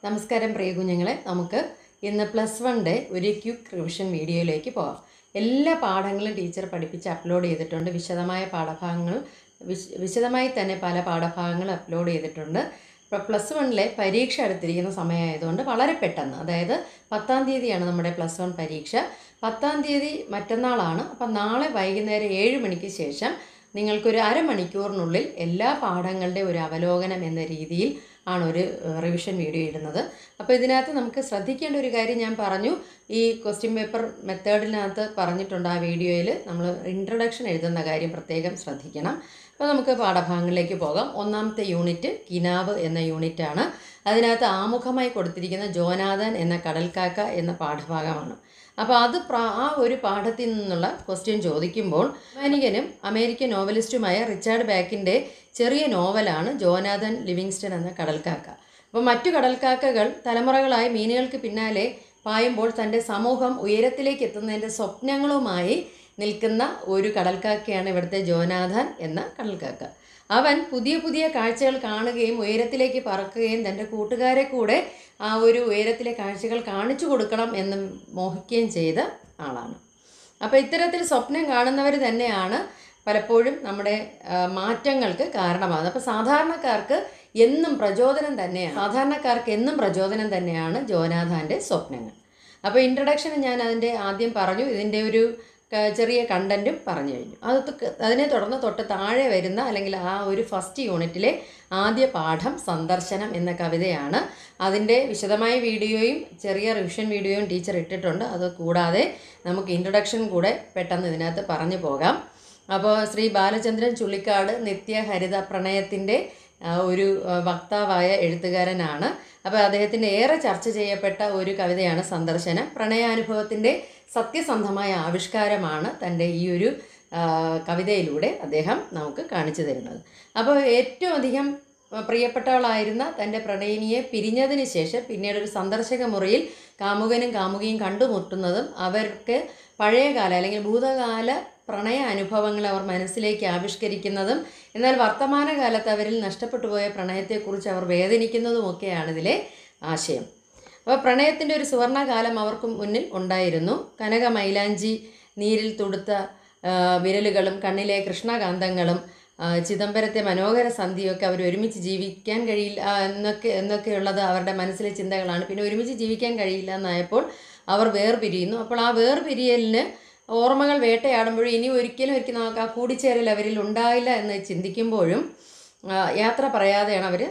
നമസ്കാരം പ്രിയ കുഞ്ഞുങ്ങളെ നമുക്ക് ഇന്ന് പ്ലസ് വണ്ണിൻ്റെ ഒരു ക്യുക്ക് റിവിഷൻ വീഡിയോയിലേക്ക് പോകാം എല്ലാ പാഠങ്ങളും ടീച്ചർ പഠിപ്പിച്ച് അപ്ലോഡ് ചെയ്തിട്ടുണ്ട് വിശദമായ പാഠഭാഗങ്ങൾ വിശ വിശദമായി തന്നെ പല പാഠഭാഗങ്ങൾ അപ്ലോഡ് ചെയ്തിട്ടുണ്ട് ഇപ്പോൾ പ്ലസ് വണ്ണിലെ പരീക്ഷ അടുത്തിരിക്കുന്ന സമയമായതുകൊണ്ട് വളരെ പെട്ടെന്ന് അതായത് പത്താം തീയതിയാണ് നമ്മുടെ പ്ലസ് വൺ പരീക്ഷ പത്താം തീയതി മറ്റന്നാളാണ് അപ്പം നാളെ വൈകുന്നേരം ഏഴ് മണിക്ക് ശേഷം നിങ്ങൾക്കൊരു അരമണിക്കൂറിനുള്ളിൽ എല്ലാ പാഠങ്ങളുടെ ഒരു അവലോകനം എന്ന രീതിയിൽ ആണ് ഒരു ഏഹ്, റിവിഷൻ വീഡിയോ ഇടുന്നത് അപ്പോൾ ഇതിനകത്ത് നമുക്ക് ശ്രദ്ധിക്കേണ്ട ഒരു കാര്യം ഞാൻ പറഞ്ഞു ഈ ക്വസ്റ്റ്യൻ പേപ്പർ മെത്തേഡിനകത്ത് പറഞ്ഞിട്ടുണ്ട് ആ വീഡിയോയിൽ നമ്മൾ ഇൻട്രൊഡക്ഷൻ എഴുതുന്ന കാര്യം പ്രത്യേകം ശ്രദ്ധിക്കണം അപ്പോൾ നമുക്ക് പാഠഭാഗങ്ങളിലേക്ക് പോകാം ഒന്നാമത്തെ യൂണിറ്റ് കിനാവ് എന്ന യൂണിറ്റാണ് അതിനകത്ത് ആമുഖമായി കൊടുത്തിരിക്കുന്ന ജോനാഥൻ എന്ന കടൽക്കാക്ക എന്ന പാഠഭാഗമാണ് അപ്പോൾ അത് പ്ര- ആ ഒരു പാഠത്തിൽ നിന്നുള്ള ക്വസ്റ്റ്യൻ ചോദിക്കുമ്പോൾ വൈനികനും അമേരിക്കൻ നോവലിസ്റ്റുമായ റിച്ചാർഡ് ബാക്കിൻ്റെ ചെറിയ നോവലാണ് ജോനാഥൻ ലിവിങ്സ്റ്റൺ എന്ന കടൽക്കാക്ക അപ്പോൾ മറ്റു കടൽക്കാക്കകൾ തലമുറകളായി മീനുകൾക്ക് പിന്നാലെ പായുമ്പോൾ തൻ്റെ സമൂഹം ഉയരത്തിലേക്ക് എത്തുന്നതിൻ്റെ സ്വപ്നങ്ങളുമായി നിൽക്കുന്ന ഒരു കടൽക്കാക്കയാണ് ഇവിടുത്തെ ജോനാഥൻ എന്ന കടൽക്കാക്ക അവൻ പുതിയ പുതിയ കാഴ്ചകൾ കാണുകയും ഉയരത്തിലേക്ക് പറക്കുകയും തൻ്റെ കൂട്ടുകാരെ കൂടെ ആ ഒരു ഉയരത്തിലെ കാഴ്ചകൾ കാണിച്ചു കൊടുക്കണം എന്ന് മോഹിക്കുകയും ചെയ്ത ആളാണ് അപ്പോൾ ഇത്തരത്തിൽ സ്വപ്നം കാണുന്നവർ തന്നെയാണ് പലപ്പോഴും നമ്മുടെ ആ, മാറ്റങ്ങൾക്ക് കാരണമാകുന്നത് അപ്പോൾ സാധാരണക്കാർക്ക് എന്നും പ്രചോദനം തന്നെയാണ് സാധാരണക്കാർക്ക് എന്നും പ്രചോദനം തന്നെയാണ് ജോനാഥാൻ്റെ സ്വപ്നങ്ങൾ അപ്പോൾ ഇൻട്രഡക്ഷൻ ഞാൻ അതിൻ്റെ ആദ്യം പറഞ്ഞു ഇതിൻ്റെ ഒരു ക- ചെറിയ കണ്ടൻറ്റും പറഞ്ഞു കഴിഞ്ഞു അത് തൊ- അതിനെ തുടർന്ന് തൊട്ട് താഴെ വരുന്ന അല്ലെങ്കിൽ ആ ഒരു ഫസ്റ്റ് യൂണിറ്റിലെ ആദ്യ പാഠം സന്ദർശനം എന്ന കവിതയാണ് അതിൻ്റെ വിശദമായ വീഡിയോയും ചെറിയ റിവിഷൻ വീഡിയോയും ടീച്ചർ ഇട്ടിട്ടുണ്ട് അത് കൂടാതെ നമുക്ക് ഇൻട്രൊഡക്ഷൻ കൂടെ പെട്ടെന്ന് ഇതിനകത്ത് പറഞ്ഞു പോകാം അപ്പോൾ ശ്രീ ബാലചന്ദ്രൻ ചുള്ളിക്കാട് നിത്യഹരിത പ്രണയത്തിൻ്റെ ആ, ഒരു ആ, വക്താവായ എഴുത്തുകാരനാണ് അപ്പോൾ അദ്ദേഹത്തിൻ്റെ ഏറെ ചർച്ച ചെയ്യപ്പെട്ട ഒരു കവിതയാണ് സന്ദർശനം പ്രണയാനുഭവത്തിൻ്റെ സത്യസന്ധമായ ആവിഷ്കാരമാണ് തൻ്റെ ഈ ഒരു ആ, കവിതയിലൂടെ അദ്ദേഹം നമുക്ക് കാണിച്ചു തരുന്നത് അപ്പോൾ ഏറ്റവും അധികം പ്രിയപ്പെട്ടവളായിരുന്ന തൻ്റെ പ്രണയിനിയെ പിരിഞ്ഞതിന് ശേഷം പിന്നീട് ഒരു സന്ദർശക മുറിയിൽ കാമുകനും കാമുകിയും കണ്ടുമുട്ടുന്നതും അവർക്ക് പഴയകാല അല്ലെങ്കിൽ ഭൂതകാല പ്രണയ അനുഭവങ്ങൾ അവർ മനസ്സിലേക്ക് ആവിഷ്കരിക്കുന്നതും എന്നാൽ വർത്തമാനകാലത്ത് അവരിൽ നഷ്ടപ്പെട്ടു പോയ പ്രണയത്തെക്കുറിച്ച് അവർ വേദനിക്കുന്നതുമൊക്കെയാണ് ഇതിലെ ആശയം അപ്പോൾ പ്രണയത്തിൻ്റെ ഒരു സുവർണകാലം അവർക്ക് മുന്നിൽ ഉണ്ടായിരുന്നു കനക മൈലാഞ്ചി നീരിൽ തുടുത്ത ആ, വിരലുകളും കണ്ണിലെ കൃഷ്ണകാന്തങ്ങളും ആ, ചിദംബരത്തെ മനോഹര സന്ധിയൊക്കെ അവർ ഒരുമിച്ച് ജീവിക്കാൻ കഴിയില്ല ആ, എന്നൊക്കെ എന്നൊക്കെയുള്ളത് അവരുടെ മനസ്സിലെ ചിന്തകളാണ് പിന്നെ ഒരുമിച്ച് ജീവിക്കാൻ കഴിയില്ല എന്നായപ്പോൾ അവർ വേർപിരിയുന്നു അപ്പോൾ ആ വേർപിരിയലിന് ഓർമ്മകൾ വേട്ടയാടുമ്പോഴും ഇനി ഒരിക്കലും ഒരിക്കലും നമുക്ക് ആ കൂടിച്ചേരൽ അവരിൽ ഉണ്ടായില്ല എന്ന് ചിന്തിക്കുമ്പോഴും ആ, യാത്ര പറയാതെയാണ് അവർ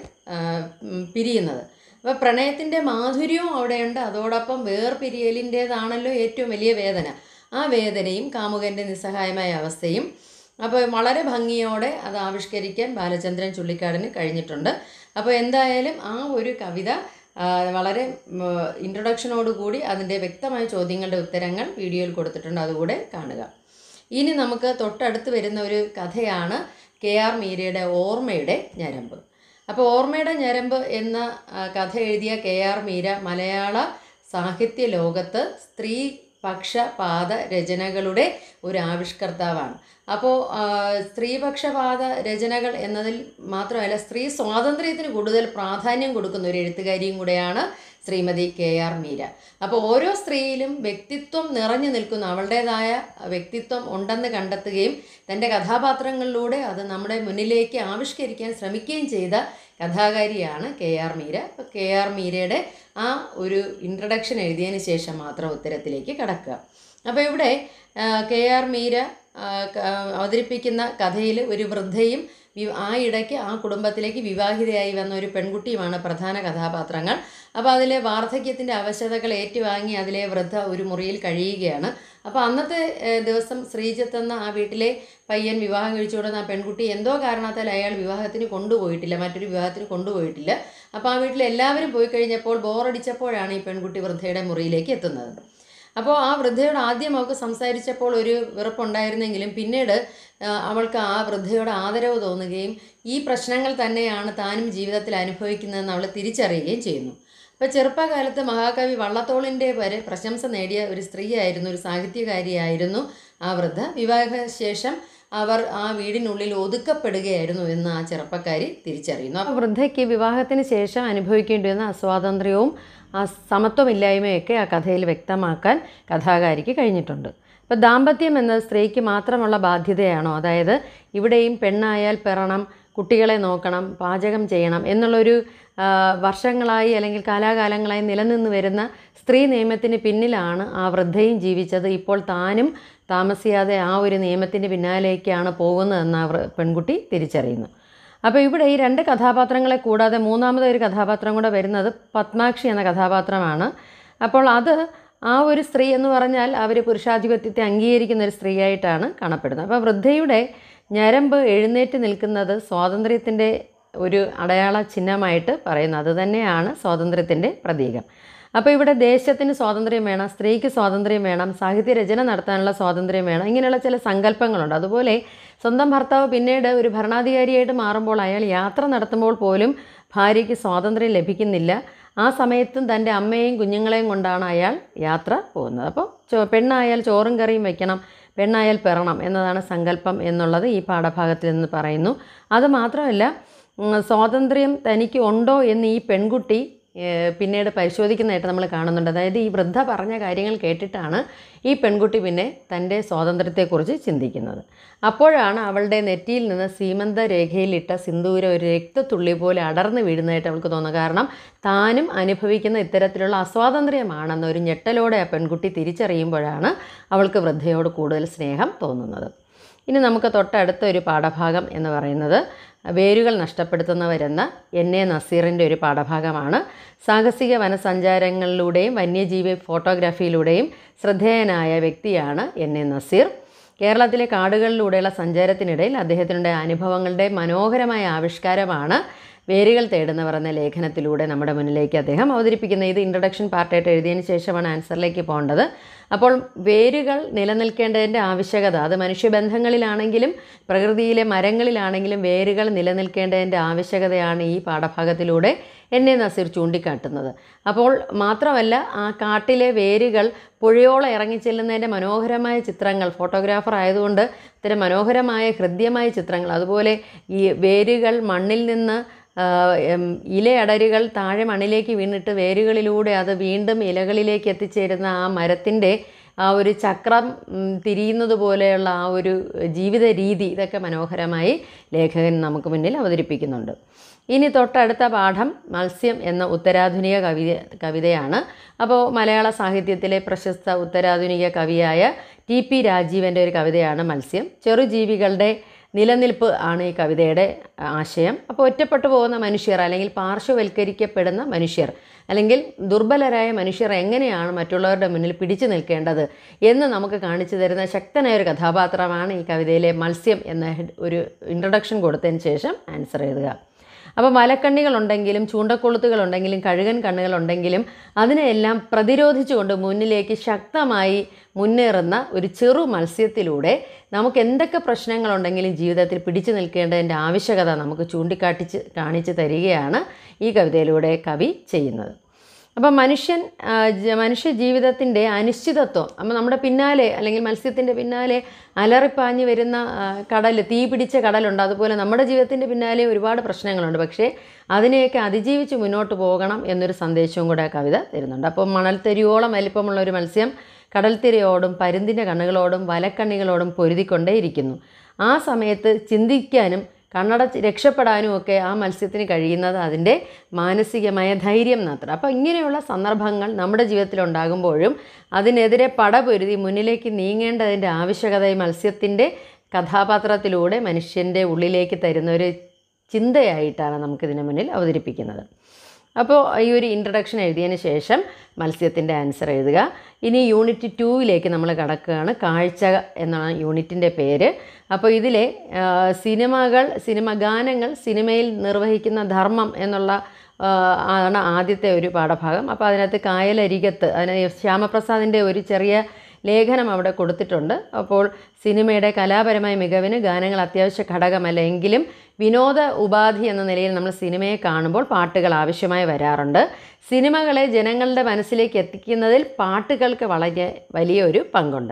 പിരിയുന്നത് അപ്പോൾ പ്രണയത്തിൻ്റെ മാധുര്യവും അവിടെയുണ്ട് അതോടൊപ്പം വേർപിരിയലിൻ്റേതാണല്ലോ ഏറ്റവും വലിയ വേദന ആ വേദനയും കാമുകൻ്റെ നിസ്സഹായമായ അവസ്ഥയും അപ്പോൾ വളരെ ഭംഗിയോടെ അത് ആവിഷ്കരിക്കാൻ ബാലചന്ദ്രൻ ചുള്ളിക്കാടിന് കഴിഞ്ഞിട്ടുണ്ട് അപ്പോൾ എന്തായാലും ആ ഒരു കവിത ആ, വളരെ ഇൻട്രൊഡക്ഷനോടുകൂടി അതിൻ്റെ വ്യക്തമായ ചോദ്യങ്ങളുടെ ഉത്തരങ്ങൾ വീഡിയോയിൽ കൊടുത്തിട്ടുണ്ട് അതുകൂടെ കാണുക ഇനി നമുക്ക് തൊട്ടടുത്ത് വരുന്ന ഒരു കഥയാണ് കെ ആർ മീരയുടെ ഓർമ്മയുടെ ഞരമ്പ് അപ്പോൾ ഓർമ്മയുടെ ഞരമ്പ് എന്ന ആ, കഥ എഴുതിയ കെ ആർ മീര മലയാള സാഹിത്യ ലോകത്ത് സ്ത്രീ പക്ഷപാത രചനകളുടെ ഒരു ആവിഷ്കർത്താവാണ് അപ്പോൾ സ്ത്രീപക്ഷപാത രചനകൾ എന്നതിൽ മാത്രമല്ല സ്ത്രീ സ്വാതന്ത്ര്യത്തിന് കൂടുതൽ പ്രാധാന്യം കൊടുക്കുന്ന ഒരു എഴുത്തുകാരിയും കൂടെയാണ് ശ്രീമതി കെ ആർ മീര അപ്പോൾ ഓരോ സ്ത്രീയിലും വ്യക്തിത്വം നിറഞ്ഞു നിൽക്കുന്ന അവളുടേതായ വ്യക്തിത്വം ഉണ്ടെന്ന് കണ്ടെത്തുകയും തൻ്റെ കഥാപാത്രങ്ങളിലൂടെ അത് നമ്മുടെ മുന്നിലേക്ക് ആവിഷ്കരിക്കാൻ ശ്രമിക്കുകയും ചെയ്ത കഥാകാരിയാണ് കെ ആർ മീര അപ്പോൾ കെ ആർ മീരയുടെ ആ ഒരു ഇൻട്രഡക്ഷൻ എഴുതിയതിന് ശേഷം മാത്രം ഉത്തരത്തിലേക്ക് കടക്കുക അപ്പോൾ ഇവിടെ ആ, കെ ആർ മീര ആ, ക- അവതരിപ്പിക്കുന്ന കഥയിൽ ഒരു വൃദ്ധയും വി- ആ ഇടയ്ക്ക് ആ കുടുംബത്തിലേക്ക് വിവാഹിതയായി വന്ന ഒരു പെൺകുട്ടിയുമാണ് പ്രധാന കഥാപാത്രങ്ങൾ അപ്പോൾ അതിലെ വാർദ്ധക്യത്തിൻ്റെ അവശതകൾ ഏറ്റുവാങ്ങി അതിലെ വൃദ്ധ ഒരു മുറിയിൽ കഴിയുകയാണ് അപ്പോൾ അന്നത്തെ ഏഹ്, ദിവസം ശ്രീജിത്ത് എന്ന ആ വീട്ടിലെ പയ്യൻ വിവാഹം കഴിച്ചു കൊടുക്കുന്ന ആ പെൺകുട്ടി എന്തോ കാരണത്താൽ അയാൾ വിവാഹത്തിന് കൊണ്ടുപോയിട്ടില്ല മറ്റൊരു വിവാഹത്തിന് കൊണ്ടുപോയിട്ടില്ല അപ്പോൾ ആ വീട്ടിൽ എല്ലാവരും പോയി കഴിഞ്ഞപ്പോൾ ബോറടിച്ചപ്പോഴാണ് ഈ പെൺകുട്ടി വൃദ്ധയുടെ മുറിയിലേക്ക് എത്തുന്നത് അപ്പോൾ ആ വൃദ്ധയോട് ആദ്യം അവൾക്ക് സംസാരിച്ചപ്പോൾ ഒരു വെറുപ്പുണ്ടായിരുന്നെങ്കിലും പിന്നീട് ആ, അവൾക്ക് ആ വൃദ്ധയോട് ആദരവ് തോന്നുകയും ഈ പ്രശ്നങ്ങൾ തന്നെയാണ് താനും ജീവിതത്തിൽ അനുഭവിക്കുന്നതെന്ന് അവൾ തിരിച്ചറിയുകയും ചെയ്യുന്നു അപ്പോൾ ചെറുപ്പകാലത്ത് മഹാകവി വള്ളത്തോളിൻ്റെ വരെ പ്രശംസ നേടിയ ഒരു സ്ത്രീയായിരുന്നു ഒരു സാഹിത്യകാരിയായിരുന്നു ആ വൃദ്ധ വിവാഹശേഷം അവർ ആ വീടിനുള്ളിൽ ഒതുക്കപ്പെടുകയായിരുന്നു എന്ന് ആ ചെറുപ്പക്കാരി തിരിച്ചറിയുന്നു അപ്പോൾ വൃദ്ധയ്ക്ക് വിവാഹത്തിന് ശേഷം അനുഭവിക്കേണ്ടി വന്ന അസ്വാതന്ത്ര്യവും ആ സമത്വമില്ലായ്മയൊക്കെ ആ കഥയിൽ വ്യക്തമാക്കാൻ കഥാകാരിക്ക് കഴിഞ്ഞിട്ടുണ്ട് അപ്പോൾ ദാമ്പത്യം എന്നത് സ്ത്രീക്ക് മാത്രമുള്ള ബാധ്യതയാണോ അതായത് ഇവിടെയും പെണ്ണായാൽ പിറണം കുട്ടികളെ നോക്കണം പാചകം ചെയ്യണം എന്നുള്ളൊരു ആ, വർഷങ്ങളായി അല്ലെങ്കിൽ കാലാകാലങ്ങളായി നിലനിന്ന് വരുന്ന സ്ത്രീ നിയമത്തിന് പിന്നിലാണ് ആ വൃദ്ധയും ജീവിച്ചത് ഇപ്പോൾ താനും താമസിയാതെ ആ ഒരു നിയമത്തിൻ്റെ പിന്നാലേക്കാണ് പോകുന്നതെന്ന് ആ വൃ- പെൺകുട്ടി തിരിച്ചറിയുന്നു അപ്പോൾ ഇവിടെ ഈ രണ്ട് കഥാപാത്രങ്ങളെ കൂടാതെ മൂന്നാമതൊരു കഥാപാത്രം കൂടെ വരുന്നത് പത്മാക്ഷി എന്ന കഥാപാത്രമാണ് അപ്പോൾ അത് ആ ഒരു സ്ത്രീ എന്ന് പറഞ്ഞാൽ അവർ പുരുഷാധിപത്യത്തെ അംഗീകരിക്കുന്ന ഒരു സ്ത്രീയായിട്ടാണ് കാണപ്പെടുന്നത് അപ്പോൾ വൃദ്ധയുടെ ഞരമ്പ് എഴുന്നേറ്റ് നിൽക്കുന്നത് സ്വാതന്ത്ര്യത്തിൻ്റെ ഒരു അടയാള ചിഹ്നമായിട്ട് പറയുന്നത് അത് തന്നെയാണ് സ്വാതന്ത്ര്യത്തിൻ്റെ പ്രതീകം അപ്പോൾ ഇവിടെ ദേശത്തിന് സ്വാതന്ത്ര്യം വേണം സ്ത്രീക്ക് സ്വാതന്ത്ര്യം വേണം സാഹിത്യ രചന നടത്താനുള്ള സ്വാതന്ത്ര്യം വേണം ഇങ്ങനെയുള്ള ചില സങ്കല്പങ്ങളുണ്ട് അതുപോലെ സ്വന്തം ഭർത്താവ് പിന്നീട് ഒരു ഭരണാധികാരിയായിട്ട് മാറുമ്പോൾ അയാൾ യാത്ര നടത്തുമ്പോൾ പോലും ഭാര്യയ്ക്ക് സ്വാതന്ത്ര്യം ലഭിക്കുന്നില്ല ആ സമയത്തും തൻ്റെ അമ്മയെയും കുഞ്ഞുങ്ങളെയും കൊണ്ടാണ് അയാൾ യാത്ര പോകുന്നത് അപ്പോൾ ചോ പെണ്ണായാൽ ചോറും കറിയും വെക്കണം പെണ്ണായാൽ പിറണം എന്നതാണ് സങ്കല്പം എന്നുള്ളത് ഈ പാഠഭാഗത്തിൽ നിന്ന് പറയുന്നു അത് മാത്രമല്ല ഉം, സ്വാതന്ത്ര്യം തനിക്ക് ഉണ്ടോ എന്ന് ഈ പെൺകുട്ടി ഏഹ്, പിന്നീട് പരിശോധിക്കുന്നതായിട്ട് നമ്മൾ കാണുന്നുണ്ട് അതായത് ഈ വൃദ്ധ പറഞ്ഞ കാര്യങ്ങൾ കേട്ടിട്ടാണ് ഈ പെൺകുട്ടി പിന്നെ തൻ്റെ സ്വാതന്ത്ര്യത്തെക്കുറിച്ച് ചിന്തിക്കുന്നത് അപ്പോഴാണ് അവളുടെ നെറ്റിയിൽ നിന്ന് സീമന്ത രേഖയിലിട്ട സിന്ദൂരം ഒരു രക്തത്തുള്ളി പോലെ അടർന്നു വീഴുന്നതായിട്ട് അവൾക്ക് തോന്നുന്നു കാരണം താനും അനുഭവിക്കുന്ന ഇത്തരത്തിലുള്ള അസ്വാതന്ത്ര്യമാണെന്ന ഒരു ഞെട്ടലോടെ ആ പെൺകുട്ടി തിരിച്ചറിയുമ്പോഴാണ് അവൾക്ക് വൃദ്ധയോട് കൂടുതൽ സ്നേഹം തോന്നുന്നത് ഇനി നമുക്ക് തൊട്ടടുത്ത ഒരു പാഠഭാഗം എന്ന് പറയുന്നത് വേരുകൾ നഷ്ടപ്പെടുത്തുന്നവരെന്ന എൻ എ നസീറിൻ്റെ ഒരു പാഠഭാഗമാണ് സാഹസിക വനസഞ്ചാരങ്ങളിലൂടെയും വന്യജീവി ഫോട്ടോഗ്രാഫിയിലൂടെയും ശ്രദ്ധേയനായ വ്യക്തിയാണ് എൻ എ നസീർ കേരളത്തിലെ കാടുകളിലൂടെയുള്ള സഞ്ചാരത്തിനിടയിൽ അദ്ദേഹത്തിനുണ്ടായ അനുഭവങ്ങളുടെ മനോഹരമായ ആവിഷ്കാരമാണ് വേരുകൾ തേടുന്നവർ എന്ന ലേഖനത്തിലൂടെ നമ്മുടെ മുന്നിലേക്ക് അദ്ദേഹം അവതരിപ്പിക്കുന്നത് ഇത് ഇൻട്രഡക്ഷൻ പാർട്ടായിട്ട് എഴുതിയതിന് ശേഷമാണ് ആൻസറിലേക്ക് പോകേണ്ടത് അപ്പോൾ വേരുകൾ നിലനിൽക്കേണ്ടതിൻ്റെ ആവശ്യകത അത് മനുഷ്യബന്ധങ്ങളിലാണെങ്കിലും പ്രകൃതിയിലെ മരങ്ങളിലാണെങ്കിലും വേരുകൾ നിലനിൽക്കേണ്ടതിൻ്റെ ആവശ്യകതയാണ് ഈ പാഠഭാഗത്തിലൂടെ എന്നെ നസീർ ചൂണ്ടിക്കാട്ടുന്നത് അപ്പോൾ മാത്രമല്ല ആ കാട്ടിലെ വേരുകൾ പുഴയോളം ഇറങ്ങിച്ചെല്ലുന്നതിൻ്റെ മനോഹരമായ ചിത്രങ്ങൾ ഫോട്ടോഗ്രാഫർ ആയതുകൊണ്ട് ഇത്തരം മനോഹരമായ ഹൃദ്യമായ ചിത്രങ്ങൾ അതുപോലെ ഈ വേരുകൾ മണ്ണിൽ നിന്ന് ആ, എം, ഇലയടരുകൾ താഴെ മണ്ണിലേക്ക് വീണിട്ട് വേരുകളിലൂടെ അത് വീണ്ടും ഇലകളിലേക്ക് എത്തിച്ചേരുന്ന ആ മരത്തിൻ്റെ ആ ഒരു ചക്രം ഉം, തിരിയുന്നത് പോലെയുള്ള ആ ഒരു ജീവിത രീതി ഇതൊക്കെ മനോഹരമായി ലേഖകൻ നമുക്ക് മുന്നിൽ അവതരിപ്പിക്കുന്നുണ്ട് ഇനി തൊട്ടടുത്ത പാഠം മത്സ്യം എന്ന ഉത്തരാധുനിക കവിത കവിതയാണ് അപ്പോൾ മലയാള സാഹിത്യത്തിലെ പ്രശസ്ത ഉത്തരാധുനിക കവിയായ ടി പി രാജീവൻ്റെ ഒരു കവിതയാണ് മത്സ്യം ചെറുജീവികളുടെ നിലനിൽപ്പ് ആണ് ഈ കവിതയുടെ ആശയം അപ്പോൾ ഒറ്റപ്പെട്ടു പോകുന്ന മനുഷ്യർ അല്ലെങ്കിൽ പാർശ്വവൽക്കരിക്കപ്പെടുന്ന മനുഷ്യർ അല്ലെങ്കിൽ ദുർബലരായ മനുഷ്യർ എങ്ങനെയാണ് മറ്റുള്ളവരുടെ മുന്നിൽ പിടിച്ചു നിൽക്കേണ്ടത് എന്ന് നമുക്ക് കാണിച്ചു തരുന്ന ശക്തനായ ഒരു കഥാപാത്രമാണ് ഈ കവിതയിലെ മത്സ്യം എന്ന ഹെഡ് ഒരു ഇൻട്രൊഡക്ഷൻ കൊടുത്തതിന് ശേഷം ആൻസർ എഴുതുക അപ്പോൾ മലക്കണ്ണികളുണ്ടെങ്കിലും ചൂണ്ടക്കൊളുത്തുകളുണ്ടെങ്കിലും കഴുകൻ കണ്ണുകളുണ്ടെങ്കിലും അതിനെയെല്ലാം പ്രതിരോധിച്ചുകൊണ്ട് മുന്നിലേക്ക് ശക്തമായി മുന്നേറുന്ന ഒരു ചെറു മത്സ്യത്തിലൂടെ നമുക്ക് എന്തൊക്കെ പ്രശ്നങ്ങളുണ്ടെങ്കിലും ജീവിതത്തിൽ പിടിച്ചു നിൽക്കേണ്ടതിൻ്റെ ആവശ്യകത നമുക്ക് ചൂണ്ടിക്കാട്ടിച്ച് കാണിച്ചു തരികയാണ് ഈ കവിതയിലൂടെ കവി ചെയ്യുന്നത് അപ്പം മനുഷ്യൻ ആ, ജ- മനുഷ്യ ജീവിതത്തിൻ്റെ അനിശ്ചിതത്വം അപ്പം നമ്മുടെ പിന്നാലെ അല്ലെങ്കിൽ മത്സ്യത്തിൻ്റെ പിന്നാലെ അലറിപ്പാഞ്ഞ് വരുന്ന ആ, കടൽ തീ പിടിച്ച കടലുണ്ട് അതുപോലെ നമ്മുടെ ജീവിതത്തിൻ്റെ പിന്നാലെ ഒരുപാട് പ്രശ്നങ്ങളുണ്ട് പക്ഷേ അതിനെയൊക്കെ അതിജീവിച്ച് മുന്നോട്ട് പോകണം എന്നൊരു സന്ദേശവും കൂടെ ആ കവിത തരുന്നുണ്ട് അപ്പോൾ മണൽത്തരിയോളം വലിപ്പമുള്ള ഒരു മത്സ്യം കടൽത്തിരയോടും പരുന്തിൻ്റെ കണ്ണുകളോടും വലക്കണ്ണികളോടും പൊരുതിക്കൊണ്ടേയിരിക്കുന്നു ആ സമയത്ത് ചിന്തിക്കാനും കണ്ണടച്ച് രക്ഷപ്പെടാനും ഒക്കെ ആ മത്സ്യത്തിന് കഴിയുന്നത് അതിൻ്റെ മാനസികമായ ധൈര്യം മാത്രം അപ്പോൾ ഇങ്ങനെയുള്ള സന്ദർഭങ്ങൾ നമ്മുടെ ജീവിതത്തിൽ ഉണ്ടാകുമ്പോഴും അതിനെതിരെ പടപൊരുതി മുന്നിലേക്ക് നീങ്ങേണ്ടതിൻ്റെ ആവശ്യകത ഈ മത്സ്യത്തിൻ്റെ കഥാപാത്രത്തിലൂടെ മനുഷ്യൻ്റെ ഉള്ളിലേക്ക് തരുന്ന ഒരു ചിന്തയായിട്ടാണ് നമുക്കിതിന് മുന്നിൽ അവതരിപ്പിക്കുന്നത് അപ്പോൾ ഈ ഒരു ഇൻട്രഡക്ഷൻ എഴുതിയതിന് ശേഷം മത്സ്യത്തിൻ്റെ ആൻസർ എഴുതുക ഇനി യൂണിറ്റ് ടൂവിലേക്ക് നമ്മൾ കടക്കുകയാണ് കാഴ്ച എന്നാണ് യൂണിറ്റിൻ്റെ പേര് അപ്പോൾ ഇതിലെ ആ, സിനിമകൾ സിനിമ ഗാനങ്ങൾ സിനിമയിൽ നിർവഹിക്കുന്ന ധർമ്മം എന്നുള്ള ആ, ആണ് ആദ്യത്തെ ഒരു പാഠഭാഗം അപ്പോൾ അതിനകത്ത് കായലരികത്ത് അതിന് ശ്യാമപ്രസാദിൻ്റെ ഒരു ചെറിയ ലേഖനം അവിടെ കൊടുത്തിട്ടുണ്ട് അപ്പോൾ സിനിമയുടെ കലാപരമായ മികവിന് ഗാനങ്ങൾ അത്യാവശ്യ ഘടകമല്ല എങ്കിലും വിനോദ ഉപാധി എന്ന നിലയിൽ നമ്മൾ സിനിമയെ കാണുമ്പോൾ പാട്ടുകൾ ആവശ്യമായി വരാറുണ്ട് സിനിമകളെ ജനങ്ങളുടെ മനസ്സിലേക്ക് എത്തിക്കുന്നതിൽ പാട്ടുകൾക്ക് വളരെ വലിയൊരു പങ്കുണ്ട്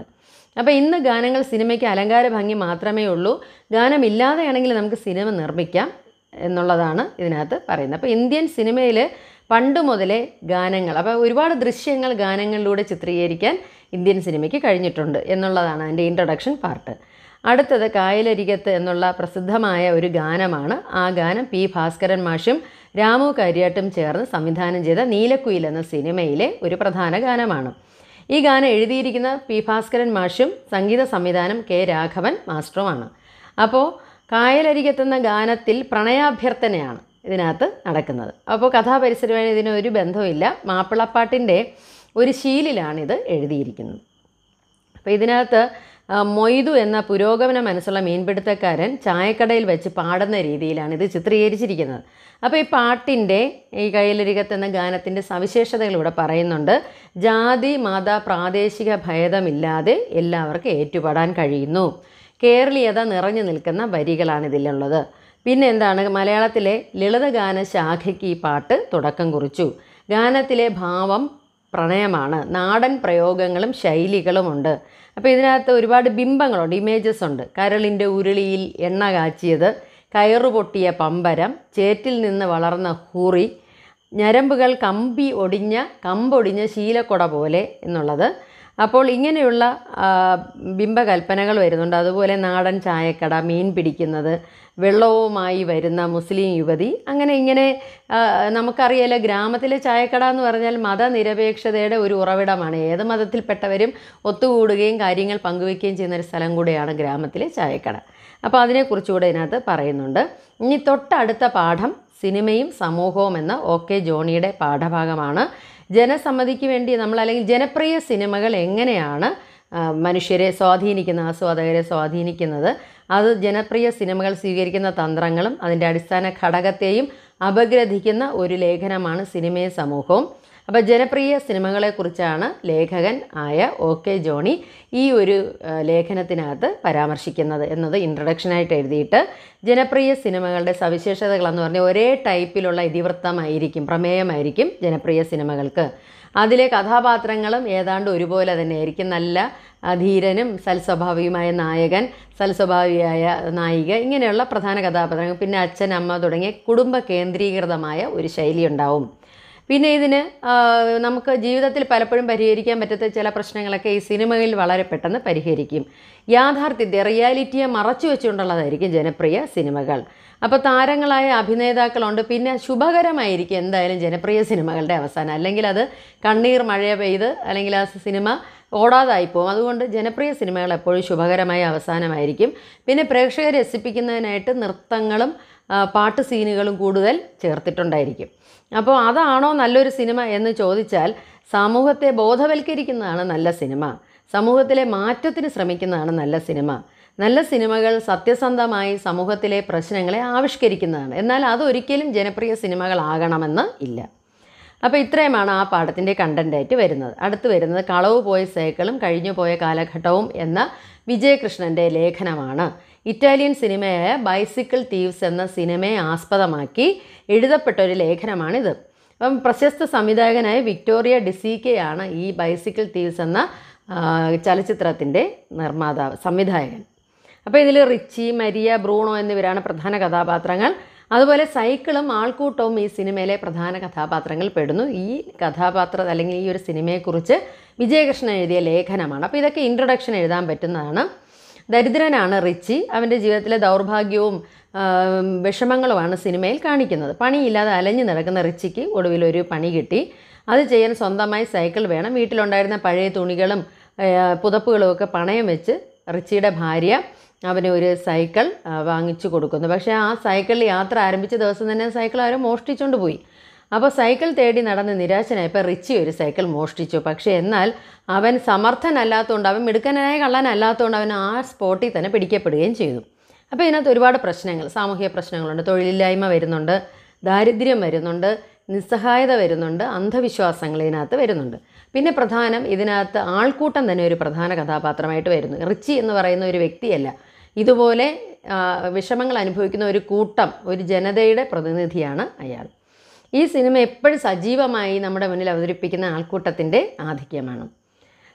അപ്പോൾ ഇന്ന് ഗാനങ്ങൾ സിനിമയ്ക്ക് അലങ്കാര ഭംഗി മാത്രമേ ഉള്ളൂ ഗാനമില്ലാതെയാണെങ്കിൽ നമുക്ക് സിനിമ നിർമ്മിക്കാം എന്നുള്ളതാണ് ഇതിനകത്ത് പറയുന്നത് അപ്പോൾ ഇന്ത്യൻ സിനിമയിൽ പണ്ട് മുതലേ ഗാനങ്ങൾ അപ്പോൾ ഒരുപാട് ദൃശ്യങ്ങൾ ഗാനങ്ങളിലൂടെ ചിത്രീകരിക്കാൻ ഇന്ത്യൻ സിനിമയ്ക്ക് കഴിഞ്ഞിട്ടുണ്ട് എന്നുള്ളതാണ് അതിൻ്റെ ഇൻട്രൊഡക്ഷൻ പാർട്ട് അടുത്തത് കായലരികത്ത് എന്നുള്ള പ്രസിദ്ധമായ ഒരു ഗാനമാണ് ആ ഗാനം പി ഭാസ്കരൻ മാഷും രാമു കാര്യാട്ടും ചേർന്ന് സംവിധാനം ചെയ്ത നീലക്കുയിൽ എന്ന സിനിമയിലെ ഒരു പ്രധാന ഗാനമാണ് ഈ ഗാനം എഴുതിയിരിക്കുന്ന പി ഭാസ്കരൻ മാഷും സംഗീത സംവിധാനം കെ രാഘവൻ മാസ്റ്ററുമാണ് അപ്പോൾ കായലരികത്തെന്ന ഗാനത്തിൽ പ്രണയാഭ്യർത്ഥനയാണ് ഇതിനകത്ത് നടക്കുന്നത് അപ്പോൾ കഥാപരിസരമായി ഇതിന് ഒരു ബന്ധവുമില്ല മാപ്പിളപ്പാട്ടിൻ്റെ ഒരു ശീലിലാണിത് എഴുതിയിരിക്കുന്നത് അപ്പോൾ ഇതിനകത്ത് ആ, മൊയ്തു എന്ന പുരോഗമന മനസ്സുള്ള മീൻപിടുത്തക്കാരൻ ചായക്കടയിൽ വെച്ച് പാടുന്ന രീതിയിലാണ് ഇത് ചിത്രീകരിച്ചിരിക്കുന്നത് അപ്പോൾ ഈ പാട്ടിൻ്റെ ഈ കയ്യിലരികത്ത് എന്ന ഗാനത്തിൻ്റെ സവിശേഷതകൾ ഇവിടെ പറയുന്നുണ്ട് ജാതി മത പ്രാദേശിക ഭേദമില്ലാതെ എല്ലാവർക്കും ഏറ്റുപാടാൻ കഴിയുന്നു കേരളീയത നിറഞ്ഞു നിൽക്കുന്ന വരികളാണ് ഇതിലുള്ളത് പിന്നെ എന്താണ് മലയാളത്തിലെ ലളിതഗാന ശാഖയ്ക്ക് ഈ പാട്ട് തുടക്കം കുറിച്ചു ഗാനത്തിലെ ഭാവം പ്രണയമാണ് നാടൻ പ്രയോഗങ്ങളും ശൈലികളുമുണ്ട് അപ്പോൾ ഇതിനകത്ത് ഒരുപാട് ബിംബങ്ങളുണ്ട് ഇമേജസ് ഉണ്ട് കരളിൻ്റെ ഉരുളിയിൽ എണ്ണ കാച്ചിയത് കയറുപൊട്ടിയ പമ്പരം ചേറ്റിൽ നിന്ന് വളർന്ന ഹൂറി ഞരമ്പുകൾ കമ്പി ഒടിഞ്ഞ കമ്പൊടിഞ്ഞ ശീലക്കൊട പോലെ എന്നുള്ളത് അപ്പോൾ ഇങ്ങനെയുള്ള ആ, ബിംബകൽപ്പനകൾ വരുന്നുണ്ട് അതുപോലെ നാടൻ ചായക്കട മീൻ പിടിക്കുന്നത് വെള്ളവുമായി വരുന്ന മുസ്ലിം യുവതി അങ്ങനെ ഇങ്ങനെ ആ, നമുക്കറിയാലോ ഗ്രാമത്തിലെ ചായക്കട എന്ന് പറഞ്ഞാൽ മതനിരപേക്ഷതയുടെ ഒരു ഉറവിടമാണ് ഏത് മതത്തിൽപ്പെട്ടവരും ഒത്തുകൂടുകയും കാര്യങ്ങൾ പങ്കുവയ്ക്കുകയും ചെയ്യുന്ന ഒരു സ്ഥലം കൂടെയാണ് ഗ്രാമത്തിലെ ചായക്കട അപ്പോൾ അതിനെക്കുറിച്ചുകൂടെ ഇതിനകത്ത് പറയുന്നുണ്ട് ഇനി തൊട്ടടുത്ത പാഠം സിനിമയും സമൂഹവും എന്ന ഒ കെ ജോണിയുടെ പാഠഭാഗമാണ് ജനസമ്മതിക്ക് വേണ്ടി നമ്മൾ അല്ലെങ്കിൽ ജനപ്രിയ സിനിമകൾ എങ്ങനെയാണ് ആ, മനുഷ്യരെ സ്വാധീനിക്കുന്ന ആസ്വാദകരെ സ്വാധീനിക്കുന്നത് അത് ജനപ്രിയ സിനിമകൾ സ്വീകരിക്കുന്ന തന്ത്രങ്ങളും അതിൻ്റെ അടിസ്ഥാന ഘടകത്തെയും അപഗ്രഥിക്കുന്ന ഒരു ലേഖനമാണ് സിനിമയും സമൂഹവും അപ്പോൾ ജനപ്രിയ സിനിമകളെക്കുറിച്ചാണ് ലേഖകൻ ആയ ഒ കെ ജോണി ഈ ഒരു ആ, ലേഖനത്തിനകത്ത് പരാമർശിക്കുന്നത് എന്നത് ഇൻട്രഡക്ഷനായിട്ട് എഴുതിയിട്ട് ജനപ്രിയ സിനിമകളുടെ സവിശേഷതകളെന്ന് പറഞ്ഞാൽ ഒരേ ടൈപ്പിലുള്ള ഇതിവൃത്തമായിരിക്കും പ്രമേയമായിരിക്കും ജനപ്രിയ സിനിമകൾക്ക് അതിലെ കഥാപാത്രങ്ങളും ഏതാണ്ട് ഒരുപോലെ തന്നെയായിരിക്കും നല്ല ആ, ധീരനും സൽസ്വഭാവിയുമായ നായകൻ സൽസ്വഭാവിയായ നായിക ഇങ്ങനെയുള്ള പ്രധാന കഥാപാത്രങ്ങൾ പിന്നെ അച്ഛൻ അമ്മ തുടങ്ങിയ കുടുംബ കേന്ദ്രീകൃതമായ ഒരു ശൈലി ഉണ്ടാവും പിന്നെ ഇതിന് ആ, നമുക്ക് ജീവിതത്തിൽ പലപ്പോഴും പരിഹരിക്കാൻ പറ്റാത്ത ചില പ്രശ്നങ്ങളൊക്കെ ഈ സിനിമയിൽ വളരെ പെട്ടെന്ന് പരിഹരിക്കും യാഥാർത്ഥ്യത്തെ റിയാലിറ്റിയെ മറച്ചു വെച്ചുകൊണ്ടുള്ളതായിരിക്കും ജനപ്രിയ സിനിമകൾ അപ്പോൾ താരങ്ങളായ അഭിനേതാക്കളുണ്ട് പിന്നെ ശുഭകരമായിരിക്കും എന്തായാലും ജനപ്രിയ സിനിമകളുടെ അവസാനം അല്ലെങ്കിൽ അത് കണ്ണീർ മഴ പെയ്ത് അല്ലെങ്കിൽ ആ സിനിമ ഓടാതായി പോകും അതുകൊണ്ട് ജനപ്രിയ സിനിമകൾ എപ്പോഴും ശുഭകരമായ അവസാനമായിരിക്കും പിന്നെ പ്രേക്ഷകരെ രസിപ്പിക്കുന്നതിനായിട്ട് നൃത്തങ്ങളും ആ, പാട്ട് സീനുകളും കൂടുതൽ ചേർത്തിട്ടുണ്ടായിരിക്കും അപ്പോൾ അതാണോ നല്ലൊരു സിനിമ എന്ന് ചോദിച്ചാൽ സമൂഹത്തെ ബോധവൽക്കരിക്കുന്നതാണ് നല്ല സിനിമ സമൂഹത്തിലെ മാറ്റത്തിന് ശ്രമിക്കുന്നതാണ് നല്ല സിനിമ നല്ല സിനിമകൾ സത്യസന്ധമായി സമൂഹത്തിലെ പ്രശ്നങ്ങളെ ആവിഷ്കരിക്കുന്നതാണ് എന്നാൽ അതൊരിക്കലും ജനപ്രിയ സിനിമകളാകണമെന്ന് ഇല്ല അപ്പോൾ ഇത്രയുമാണ് ആ പാഠത്തിൻ്റെ കണ്ടൻ്റായിട്ട് വരുന്നത് അടുത്ത് വരുന്നത് കളവ് പോയ സൈക്കിളും കഴിഞ്ഞു പോയ കാലഘട്ടവും എന്ന വിജയകൃഷ്ണൻ്റെ ലേഖനമാണ് ഇറ്റാലിയൻ സിനിമയായ ബൈസിക്കിൾ തീവ്സ് എന്ന സിനിമയെ ആസ്പദമാക്കി എഴുതപ്പെട്ട ഒരു ലേഖനമാണിത് അപ്പം പ്രശസ്ത സംവിധായകനായ വിക്ടോറിയ ഡിസീക്കയാണ് ഈ ബൈസിക്കിൾ തീവ്സ് എന്ന ആ, ചലച്ചിത്രത്തിൻ്റെ നിർമ്മാതാവ് സംവിധായകൻ അപ്പോൾ ഇതിൽ റിച്ചി മരിയ ബ്രൂണോ എന്നിവരാണ് പ്രധാന കഥാപാത്രങ്ങൾ അതുപോലെ സൈക്കിളും ആൾക്കൂട്ടവും ഈ സിനിമയിലെ പ്രധാന കഥാപാത്രങ്ങൾ പെടുന്നു ഈ കഥാപാത്ര അല്ലെങ്കിൽ ഈ ഒരു സിനിമയെക്കുറിച്ച് വിജയകൃഷ്ണൻ എഴുതിയ ലേഖനമാണ് അപ്പോൾ ഇതൊക്കെ ഇൻട്രൊഡക്ഷൻ എഴുതാൻ പറ്റുന്നതാണ് ദരിദ്രനാണ് റിച്ചി അവൻ്റെ ജീവിതത്തിലെ ദൗർഭാഗ്യവും ആ, വിഷമങ്ങളുമാണ് സിനിമയിൽ കാണിക്കുന്നത് പണിയില്ലാതെ അലഞ്ഞു നടക്കുന്ന റിച്ചിക്ക് ഒടുവിൽ ഒരു പണി കിട്ടി അത് ചെയ്യാൻ സ്വന്തമായി സൈക്കിൾ വേണം വീട്ടിലുണ്ടായിരുന്ന പഴയ തുണികളും ആ, പുതപ്പുകളും ഒക്കെ പണയം വെച്ച് റിച്ചിയുടെ ഭാര്യ അവന് ഒരു സൈക്കിൾ ആ, വാങ്ങിച്ചു കൊടുക്കുന്നു പക്ഷേ ആ സൈക്കിളിൽ യാത്ര ആരംഭിച്ച ദിവസം തന്നെ സൈക്കിൾ ആരോ മോഷ്ടിച്ചുകൊണ്ട് പോയി അപ്പോൾ സൈക്കിൾ തേടി നടന്ന് നിരാശനായപ്പോൾ റിച്ചി ഒരു സൈക്കിൾ മോഷ്ടിച്ചു പക്ഷേ എന്നാൽ അവൻ സമർത്ഥനല്ലാത്തതുകൊണ്ട് അവൻ മിടുക്കനായ കള്ളനല്ലാത്തതുകൊണ്ട് അവൻ ആ സ്പോട്ടിൽ തന്നെ പിടിക്കപ്പെടുകയും ചെയ്തു അപ്പോൾ ഇതിനകത്ത് ഒരുപാട് പ്രശ്നങ്ങൾ സാമൂഹിക പ്രശ്നങ്ങളുണ്ട് തൊഴിലില്ലായ്മ വരുന്നുണ്ട് ദാരിദ്ര്യം വരുന്നുണ്ട് നിസ്സഹായത വരുന്നുണ്ട് അന്ധവിശ്വാസങ്ങൾ ഇതിനകത്ത് വരുന്നുണ്ട് പിന്നെ പ്രധാനം ഇതിനകത്ത് ആൾക്കൂട്ടം തന്നെ ഒരു പ്രധാന കഥാപാത്രമായിട്ട് വരുന്നു റിച്ചി എന്ന് പറയുന്ന ഒരു വ്യക്തിയല്ല ഇതുപോലെ ആ, വിഷമങ്ങൾ അനുഭവിക്കുന്ന ഒരു കൂട്ടം ഒരു ജനതയുടെ പ്രതിനിധിയാണ് അയാൾ ഈ സിനിമ എപ്പോഴും സജീവമായി നമ്മുടെ മുന്നിൽ അവതരിപ്പിക്കുന്ന ആൾക്കൂട്ടത്തിൻ്റെ ആധിക്യമാണ്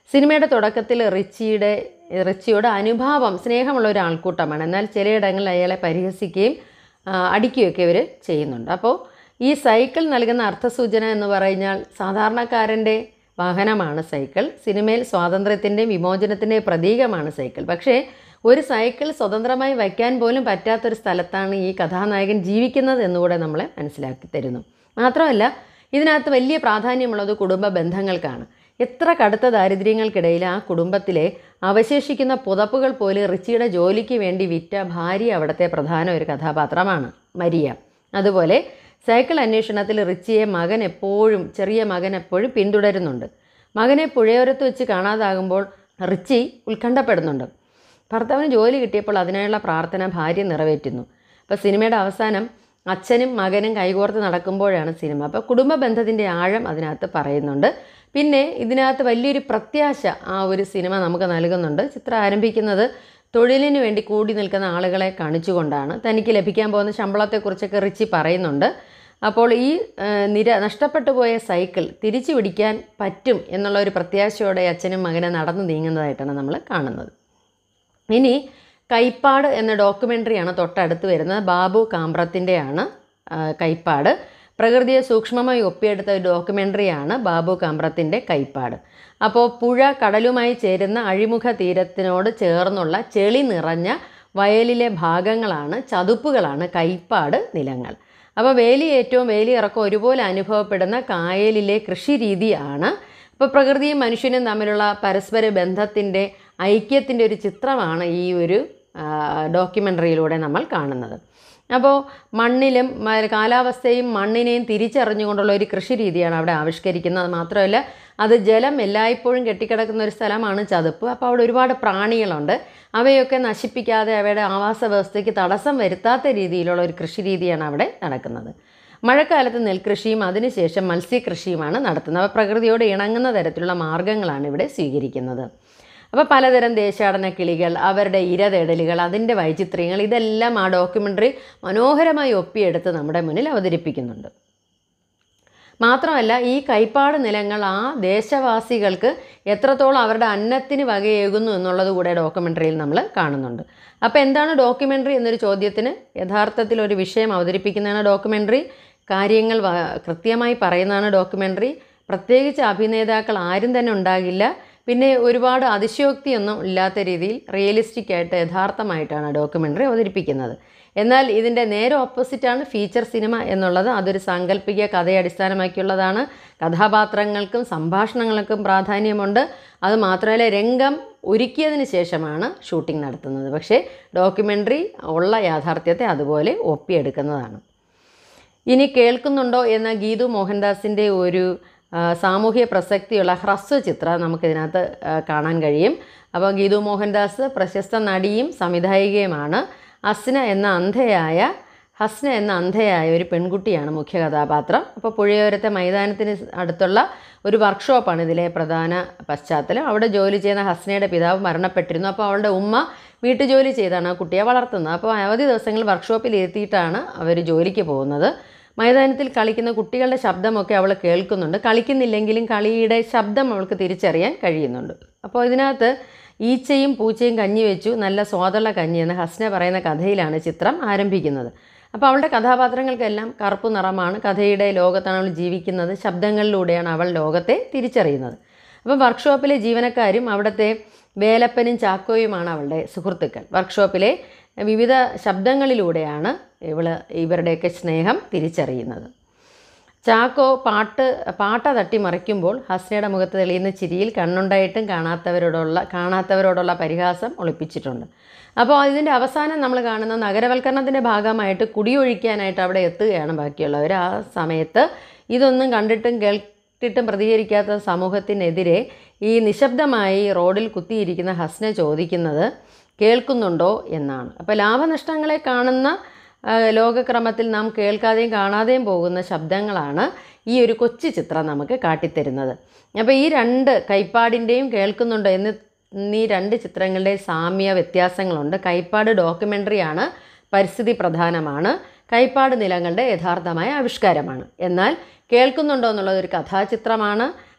സിനിമയുടെ തുടക്കത്തിൽ റിച്ചിയുടെ റിച്ചിയോട് അനുഭാവം സ്നേഹമുള്ള ഒരു ആൾക്കൂട്ടമാണ് എന്നാൽ ചിലയിടങ്ങളിൽ അയാളെ പരിഹസിക്കുകയും ആ, അടിക്കുകയൊക്കെ ഇവർ ചെയ്യുന്നുണ്ട് അപ്പോൾ ഈ സൈക്കിൾ നൽകുന്ന അർത്ഥസൂചന എന്ന് പറഞ്ഞാൽ സാധാരണക്കാരൻ്റെ വാഹനമാണ് സൈക്കിൾ സിനിമയിൽ സ്വാതന്ത്ര്യത്തിൻ്റെയും വിമോചനത്തിൻ്റെയും പ്രതീകമാണ് സൈക്കിൾ പക്ഷേ ഒരു സൈക്കിൾ സ്വതന്ത്രമായി വയ്ക്കാൻ പോലും പറ്റാത്തൊരു സ്ഥലത്താണ് ഈ കഥാനായകൻ ജീവിക്കുന്നത് എന്നുകൂടെ നമ്മളെ മനസ്സിലാക്കി തരുന്നു മാത്രമല്ല ഇതിനകത്ത് വലിയ പ്രാധാന്യമുള്ളത് കുടുംബ ബന്ധങ്ങൾക്കാണ് എത്ര കടുത്ത ദാരിദ്ര്യങ്ങൾക്കിടയിൽ ആ കുടുംബത്തിലെ അവശേഷിക്കുന്ന പുതപ്പുകൾ പോലും റിച്ചിയുടെ ജോലിക്ക് വേണ്ടി വിറ്റ ഭാര്യ അവിടുത്തെ പ്രധാന ഒരു കഥാപാത്രമാണ് മരിയ അതുപോലെ സൈക്കിൾ അന്വേഷണത്തിൽ റിച്ചിയെ മകൻ എപ്പോഴും ചെറിയ മകൻ എപ്പോഴും പിന്തുടരുന്നുണ്ട് മകനെ പുഴയോരത്ത് വെച്ച് കാണാതാകുമ്പോൾ റിച്ചി ഉത്കണ്ഠപ്പെടുന്നുണ്ട് ഭർത്താവിന് ജോലി കിട്ടിയപ്പോൾ അതിനായുള്ള പ്രാർത്ഥന ഭാര്യ നിറവേറ്റുന്നു അപ്പോൾ സിനിമയുടെ അവസാനം അച്ഛനും മകനും കൈകോർത്ത് നടക്കുമ്പോഴാണ് സിനിമ അപ്പോൾ കുടുംബ ബന്ധത്തിൻ്റെ ആഴം അതിനകത്ത് പറയുന്നുണ്ട് പിന്നെ ഇതിനകത്ത് വലിയൊരു പ്രത്യാശ ആ ഒരു സിനിമ നമുക്ക് നൽകുന്നുണ്ട് ചിത്രം ആരംഭിക്കുന്നത് തൊഴിലിന് വേണ്ടി കൂടി നിൽക്കുന്ന ആളുകളെ കാണിച്ചുകൊണ്ടാണ് തനിക്ക് ലഭിക്കാൻ പോകുന്ന ശമ്പളത്തെക്കുറിച്ചൊക്കെ റിച്ചി പറയുന്നുണ്ട് അപ്പോൾ ഈ ആ, നിര നഷ്ടപ്പെട്ടു പോയ സൈക്കിൾ തിരിച്ചു പിടിക്കാൻ പറ്റും എന്നുള്ള ഒരു പ്രത്യാശയോടെ അച്ഛനും മകനും നടന്നു നീങ്ങുന്നതായിട്ടാണ് നമ്മൾ കാണുന്നത് ഇനി കൈപ്പാട് എന്ന ഡോക്യുമെൻ്ററിയാണ് തൊട്ടടുത്ത് വരുന്നത് ബാബു കാമ്പ്രത്തിൻ്റെയാണ് ആ, കൈപ്പാട് പ്രകൃതിയെ സൂക്ഷ്മമായി ഒപ്പിയെടുത്ത ഒരു ഡോക്യുമെൻ്ററിയാണ് ബാബു കാമ്പ്രത്തിൻ്റെ കൈപ്പാട് അപ്പോൾ പുഴ കടലുമായി ചേരുന്ന അഴിമുഖ തീരത്തിനോട് ചേർന്നുള്ള ചെളി നിറഞ്ഞ വയലിലെ ഭാഗങ്ങളാണ് ചതുപ്പുകളാണ് കൈപ്പാട് നിലങ്ങൾ അപ്പോൾ വേലിയേറ്റവും വേലിയിറക്കവും ഒരുപോലെ അനുഭവപ്പെടുന്ന കായലിലെ കൃഷി രീതിയാണ് ഇപ്പോൾ പ്രകൃതിയും മനുഷ്യനും തമ്മിലുള്ള പരസ്പര ബന്ധത്തിൻ്റെ ഐക്യത്തിൻ്റെ ഒരു ചിത്രമാണ് ഈ ഒരു ഡോക്യുമെൻ്ററിയിലൂടെ നമ്മൾ കാണുന്നത് അപ്പോൾ മണ്ണിലും മ- കാലാവസ്ഥയും മണ്ണിനെയും തിരിച്ചറിഞ്ഞുകൊണ്ടുള്ള ഒരു കൃഷി രീതിയാണ് അവിടെ ആവിഷ്കരിക്കുന്നത് മാത്രമല്ല അത് ജലം എല്ലായ്പ്പോഴും കെട്ടിക്കിടക്കുന്ന ഒരു സ്ഥലമാണ് ചതുപ്പ് അപ്പോൾ അവിടെ ഒരുപാട് പ്രാണികളുണ്ട് അവയൊക്കെ നശിപ്പിക്കാതെ അവയുടെ ആവാസ വ്യവസ്ഥയ്ക്ക് തടസ്സം വരുത്താത്ത രീതിയിലുള്ള ഒരു കൃഷി രീതിയാണ് അവിടെ നടക്കുന്നത് മഴക്കാലത്ത് നെൽകൃഷിയും അതിനുശേഷം മത്സ്യകൃഷിയുമാണ് നടത്തുന്നത് അപ്പോൾ പ്രകൃതിയോട് ഇണങ്ങുന്ന തരത്തിലുള്ള മാർഗ്ഗങ്ങളാണ് ഇവിടെ സ്വീകരിക്കുന്നത് അപ്പോൾ പലതരം ദേശാടന കിളികൾ അവരുടെ ഇരതേടലുകൾ അതിൻ്റെ വൈചിത്ര്യങ്ങൾ ഇതെല്ലാം ആ ഡോക്യുമെൻ്ററി മനോഹരമായി ഒപ്പിയെടുത്ത് നമ്മുടെ മുന്നിൽ അവതരിപ്പിക്കുന്നുണ്ട് മാത്രമല്ല ഈ കൈപ്പാട് നിലങ്ങൾ ആ ദേശവാസികൾക്ക് എത്രത്തോളം അവരുടെ അന്നത്തിന് വകയേകുന്നു എന്നുള്ളത് കൂടെ ഡോക്യുമെൻ്ററിയിൽ നമ്മൾ കാണുന്നുണ്ട് അപ്പോൾ എന്താണ് ഡോക്യുമെൻ്ററി എന്നൊരു ചോദ്യത്തിന് യഥാർത്ഥത്തിൽ ഒരു വിഷയം അവതരിപ്പിക്കുന്നതാണ് ഡോക്യുമെൻ്ററി കാര്യങ്ങൾ വ- കൃത്യമായി പറയുന്നതാണ് ഡോക്യുമെൻ്ററി പ്രത്യേകിച്ച് അഭിനേതാക്കൾ ആരും തന്നെ ഉണ്ടാകില്ല പിന്നെ ഒരുപാട് അതിശയോക്തിയൊന്നും ഇല്ലാത്ത രീതിയിൽ റിയലിസ്റ്റിക് ആയിട്ട് യഥാർത്ഥമായിട്ടാണ് ഡോക്യുമെൻ്ററി അവതരിപ്പിക്കുന്നത് എന്നാൽ ഇതിൻ്റെ നേരെ ഓപ്പോസിറ്റാണ് ഫീച്ചർ സിനിമ എന്നുള്ളത് അതൊരു സാങ്കല്പിക കഥയെ അടിസ്ഥാനമാക്കിയുള്ളതാണ് കഥാപാത്രങ്ങൾക്കും സംഭാഷണങ്ങൾക്കും പ്രാധാന്യമുണ്ട് അത് മാത്രമല്ല രംഗം ഒരുക്കിയതിന് ശേഷമാണ് ഷൂട്ടിംഗ് നടത്തുന്നത് പക്ഷേ ഡോക്യുമെൻ്ററി ഉള്ള യാഥാർത്ഥ്യത്തെ അതുപോലെ ഒപ്പിയെടുക്കുന്നതാണ് ഇനി കേൾക്കുന്നുണ്ടോ എന്ന ഗീതു മോഹൻദാസിൻ്റെ ഒരു ആ, സാമൂഹ്യ പ്രസക്തിയുള്ള ഹ്രസ്വ ചിത്രം നമുക്കിതിനകത്ത് ആ, കാണാൻ കഴിയും അപ്പോൾ ഗീതു മോഹൻദാസ് പ്രശസ്ത നടിയും സംവിധായികയുമാണ് ഹസ്ന എന്ന അന്ധയായ ഹസ്ന എന്ന അന്ധയായ ഒരു പെൺകുട്ടിയാണ് മുഖ്യ കഥാപാത്രം അപ്പോൾ പുഴയോരത്തെ മൈതാനത്തിന് അടുത്തുള്ള ഒരു വർക്ക്ഷോപ്പാണ് ഇതിലെ പ്രധാന പശ്ചാത്തലം അവിടെ ജോലി ചെയ്യുന്ന ഹസ്നയുടെ പിതാവ് മരണപ്പെട്ടിരുന്നു അപ്പോൾ അവളുടെ ഉമ്മ വീട്ടുജോലി ചെയ്താണ് ആ കുട്ടിയെ വളർത്തുന്നത് അപ്പോൾ അവധി ദിവസങ്ങളിൽ വർക്ക്ഷോപ്പിൽ ഇരുത്തിയിട്ടാണ് അവർ ജോലിക്ക് പോകുന്നത് മൈതാനത്തിൽ കളിക്കുന്ന കുട്ടികളുടെ ശബ്ദമൊക്കെ അവൾ കേൾക്കുന്നുണ്ട് കളിക്കുന്നില്ലെങ്കിലും കളിയുടെ ശബ്ദം അവൾക്ക് തിരിച്ചറിയാൻ കഴിയുന്നുണ്ട് അപ്പോൾ ഇതിനകത്ത് ഈച്ചയും പൂച്ചയും കഞ്ഞി വെച്ചു നല്ല സ്വാദുള്ള കഞ്ഞി എന്ന ഹസ്ന പറയുന്ന കഥയിലാണ് ചിത്രം ആരംഭിക്കുന്നത് അപ്പോൾ അവളുടെ കഥാപാത്രങ്ങൾക്കെല്ലാം കറുപ്പ് നിറമാണ് കഥയുടെ ലോകത്താണ് അവൾ ജീവിക്കുന്നത് ശബ്ദങ്ങളിലൂടെയാണ് അവൾ ലോകത്തെ തിരിച്ചറിയുന്നത് അപ്പോൾ വർക്ക്ഷോപ്പിലെ ജീവനക്കാരും അവിടുത്തെ വേലപ്പനും ചാക്കോയുമാണ് അവളുടെ സുഹൃത്തുക്കൾ വർക്ക്ഷോപ്പിലെ വിവിധ ശബ്ദങ്ങളിലൂടെയാണ് ഇവൾ ഇവരുടെയൊക്കെ സ്നേഹം തിരിച്ചറിയുന്നത് ചാക്കോ പാട്ട് പാട്ട തട്ടി മറിക്കുമ്പോൾ ഹസ്നയുടെ മുഖത്ത് തെളിയുന്ന ചിരിയിൽ കണ്ണുണ്ടായിട്ടും കാണാത്തവരോടുള്ള കാണാത്തവരോടുള്ള പരിഹാസം ഒളിപ്പിച്ചിട്ടുണ്ട് അപ്പോൾ ഇതിൻ്റെ അവസാനം നമ്മൾ കാണുന്ന നഗരവൽക്കരണത്തിൻ്റെ ഭാഗമായിട്ട് കുടിയൊഴിക്കാനായിട്ട് അവിടെ എത്തുകയാണ് ബാക്കിയുള്ളവർ ആ സമയത്ത് ഇതൊന്നും കണ്ടിട്ടും കേട്ടിട്ടും പ്രതികരിക്കാത്ത സമൂഹത്തിനെതിരെ ഈ നിശബ്ദമായി റോഡിൽ കുത്തിയിരിക്കുന്ന ഹസ്ന ചോദിക്കുന്നത് കേൾക്കുന്നുണ്ടോ എന്നാണ് അപ്പോൾ ലാഭനഷ്ടങ്ങളെ കാണുന്ന ആ, ലോകക്രമത്തിൽ നാം കേൾക്കാതെയും കാണാതെയും പോകുന്ന ശബ്ദങ്ങളാണ് ഈ ഒരു കൊച്ചു ചിത്രം നമുക്ക് കാട്ടിത്തരുന്നത് അപ്പോൾ ഈ രണ്ട് കൈപ്പാടിൻ്റെയും കേൾക്കുന്നുണ്ടോ എന്ന് എന്നീ രണ്ട് ചിത്രങ്ങളുടെ സാമ്യ വ്യത്യാസങ്ങളുണ്ട് കൈപ്പാട് ഡോക്യുമെൻ്ററിയാണ് പരിസ്ഥിതി പ്രധാനമാണ് കൈപ്പാട് നിലങ്ങളുടെ യഥാർത്ഥമായ ആവിഷ്കാരമാണ് എന്നാൽ കേൾക്കുന്നുണ്ടോ എന്നുള്ളത് ഒരു കഥാചിത്രമാണ്